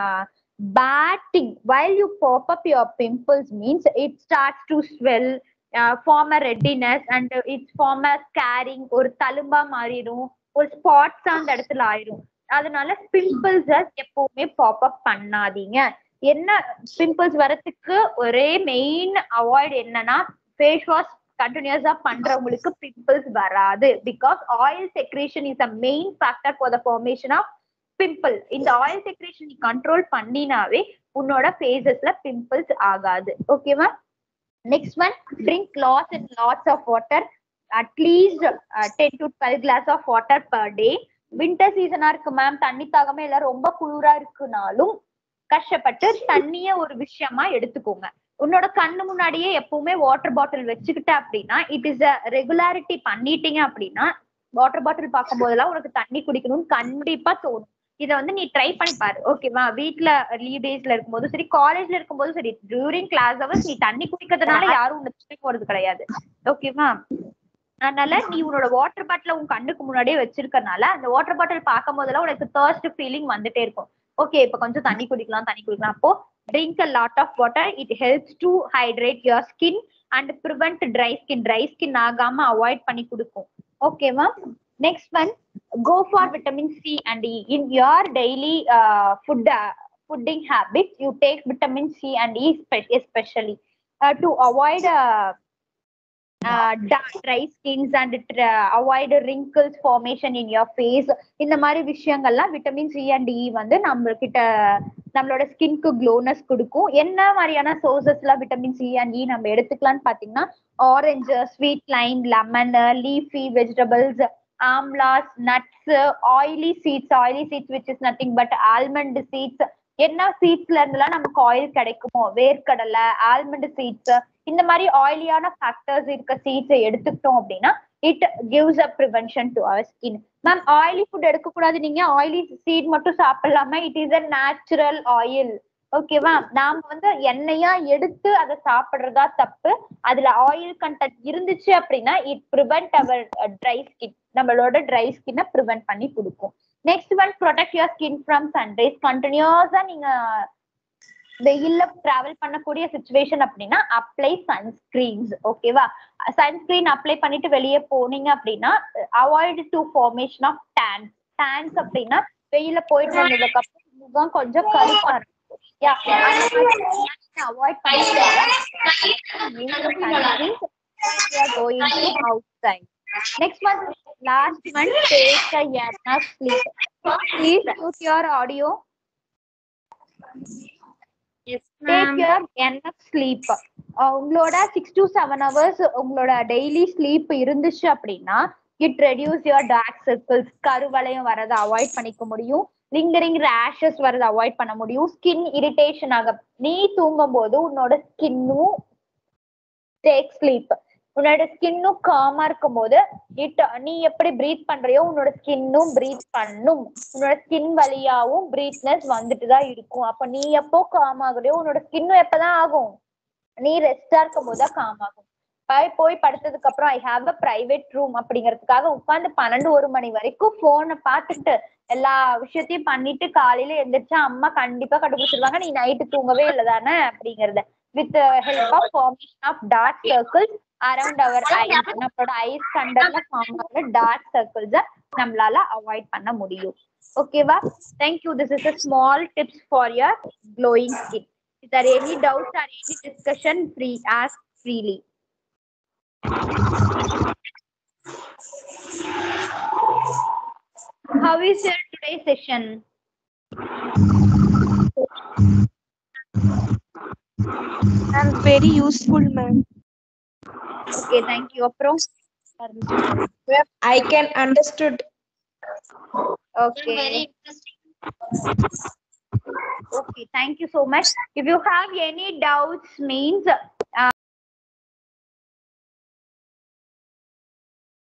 A: bad thing while you pop up your pimples means it starts to swell uh, form a readiness and it form a scarring ஒரு தழும்பா மாறிடும் ஒரு spots அந்த இடத்துல ஆயிரும் அதனால பிம்பிள்ஸ எப்பவுமே pop up பண்ணாதீங்க என்ன பிம்பிள்ஸ் வரதுக்கு ஒரே மெயின் அவாய்ட் என்னன்னா ஃபேஸ் வாஷ் கண்டினியூஸா பண்றவங்களுக்கு பிம்பிள்ஸ் வராது because oil secretion is a main factor for the formation of pimple இந்த ஆயில் செக்ரேஷன் நீ கண்ட்ரோல் பண்ணினாவே உன்னோட ஃபேஸஸ்ல பிம்பிள்ஸ் ஆகாது ஓகேவா next one drink lots and lots of water at least ten to twelve glass of water per day winter சீசனா இருக்கு ma'am தண்ணி தாகமே இல்ல ரொம்ப குளிரா இருக்குனாலும் கஷ்டப்பட்டு தண்ணிய ஒரு விஷயமா எடுத்துக்கோங்க உன்னோட கண்ணு முன்னாடியே எப்பவுமே வாட்டர் பாட்டில் வச்சுக்கிட்ட அப்படின்னா இட் இஸ் அ ரெகுலாரிட்டி பண்ணிட்டீங்க அப்படின்னா வாட்டர் பாட்டில் பார்க்கும் போதெல்லாம் உனக்கு தண்ணி குடிக்கணும்னு கண்டிப்பா தோணும் இத வந்து நீ ட்ரை பண்ணி பாரு ஓகேவா வீட்ல லீவ் டேஸ்ல இருக்கும்போது சரி காலேஜ்ல இருக்கும்போது சரி டியூரிங் கிளாஸ் ஹவர்ஸ் நீ தண்ணி குடிக்கிறதுனால யாரும் உன்னை திட்ட போறது கிடையாது ஓகேவா அதனால நீ உன்னோட வாட்டர் பாட்டில உன் கண்ணுக்கு முன்னாடியே வச்சிருக்கனால அந்த வாட்டர் பாட்டில் பார்க்கும் போதெல்லாம் உனக்கு தர்ஸ்ட் ஃபீலிங் வந்துட்டே இருக்கும் ஓகே இப்ப கொஞ்சம் தண்ணி குடிக்கலாம் தண்ணி குடிக்கலாம் அப்போ drink a lot of water it helps to hydrate your skin and prevent dry skin dry skin ஆகாம அவாய்ட் பண்ணி கொடுக்கும் ஓகேவா next one go for vitamin C and E in your daily uh, food uh, fooding habits. You take vitamin C and E spe- especially uh, to avoid uh, dry skins and avoid wrinkles formation in your face இந்த மாதிரி விஷயங்கள்லாம் vitamin C and இ வந்து நம்ம கிட்ட நம்மளோட ஸ்கின்க்கு glowness கொடுக்கும் என்ன மாதிரியான சோர்சஸ்ல விட்டமின் சி அண்ட் இ நம்ம எடுத்துக்கலாம்னு பாத்தீங்கன்னா orange sweet lime lemon leafy vegetables amlas nuts oily seeds oily seeds which is nothing but almond seeds என்ன சீட்ஸ்ல இருந்தெல்லாம் நமக்கு ஆயில் கிடைக்குமோ வேர்க்கடலை ஆல்மண்ட் சீட்ஸ் இந்த மாதிரி ஆயிலியான ஃபேக்டர்ஸ் இருக்க சீட்ஸை எடுத்துக்கிட்டோம் அப்படின்னா it gives a prevention to our skin ma'am oily food எடுக்கக்கூடாது நீங்க ஆயிலி சீட் மட்டும் சாப்பிடலாமா it is a natural oil ஓகேவா நாம வந்து எண்ணெயா எடுத்து அதை சாப்பிடுறதா தப்பு அதுல ஆயில் கண்டென்ட் இருந்துச்சு அப்படின்னா it prevent our dry skin நம்மளோட ட்ரை ஸ்கின்னை ப்ரிவென்ட் பண்ணி கொடுக்கும் next one protect your skin from sunrise கண்டினியூஸா நீங்க வெயில்ல டிராவல் பண்ணக்கூடிய சுச்சுவேஷன் அப்படின்னா அப்ளை சன்ஸ்கிரீன்ஸ் ஓகேவா சன்ஸ்கிரீன் அப்ளை பண்ணிட்டு வெளியே போனீங்க அப்படின்னா avoid to formation of tans tans அப்படின்னா வெயில போயிட்டு வந்ததுக்கு அப்புறம் முகம் கொஞ்சம் கருப்பா இருக்கும் அவாய்ட் பண்ணிட்டு outside Next one, last one, take a enough sleep. Please mute your audio.
B: Yes,
A: Take
B: ma'am.
A: your enough sleep. Ah உங்களோட சிக்ஸ் டு செவன் ஹவர்ஸ் உங்களோட டெய்லி ஸ்லீப் இருந்துச்சு அப்படின்னா it reduce your dark circles கருவளையம் வரதை avoid பண்ணிக்க முடியும் lingering rashes வரதை avoid பண்ண முடியும் ஸ்கின் இரிட்டேஷன் ஆக நீ தூங்கும் போது உன்னோட ஸ்கின்னும் டேக் ஸ்லீப் உன்னோட ஸ்கின்னும் காமா இருக்கும் போது இட் நீ எப்படி பிரீத் பண்றியோ உன்னோட ஸ்கின்னும் பிரீத் பண்ணும் உன்னோட ஸ்கின் வழியாவும் பிரீத்னஸ் வந்துட்டு தான் இருக்கும் அப்ப நீ எப்போ காம் ஆகுறியோ உன்னோட ஸ்கின்னும் எப்பதான் ஆகும் நீ ரெஸ்டா இருக்கும் போது தான் காம் ஆகும் போய் போய் படுத்ததுக்கு அப்புறம் I have a private room அப்படிங்கறதுக்காக உட்கார்ந்து பன்னெண்டு ஒரு மணி வரைக்கும் போனை பார்த்துட்டு எல்லா விஷயத்தையும் பண்ணிட்டு காலையில எந்திரிச்சா அம்மா கண்டிப்பா கண்டுபிடிச்சிருவாங்க நீ நைட்டு தூங்கவே இல்லை தானே அப்படிங்கறத with help of formation of dark circles around our eyes நம்மளோட ஐஸ் கண்டர்ல ஃபார்ம் ஆகிற டார்க் சர்க்கிள்ஸ நம்மளால அவாய்ட் பண்ண முடியும் ஓகேவா thank you this is a small tips for your glowing skin is there any doubts or any discussion free ask freely How is your today's session?
E: And very useful, ma'am.
A: Okay, thank you. அப்புறம்
E: I can understood.
A: Okay. Okay, thank you so much. If you have any doubts, means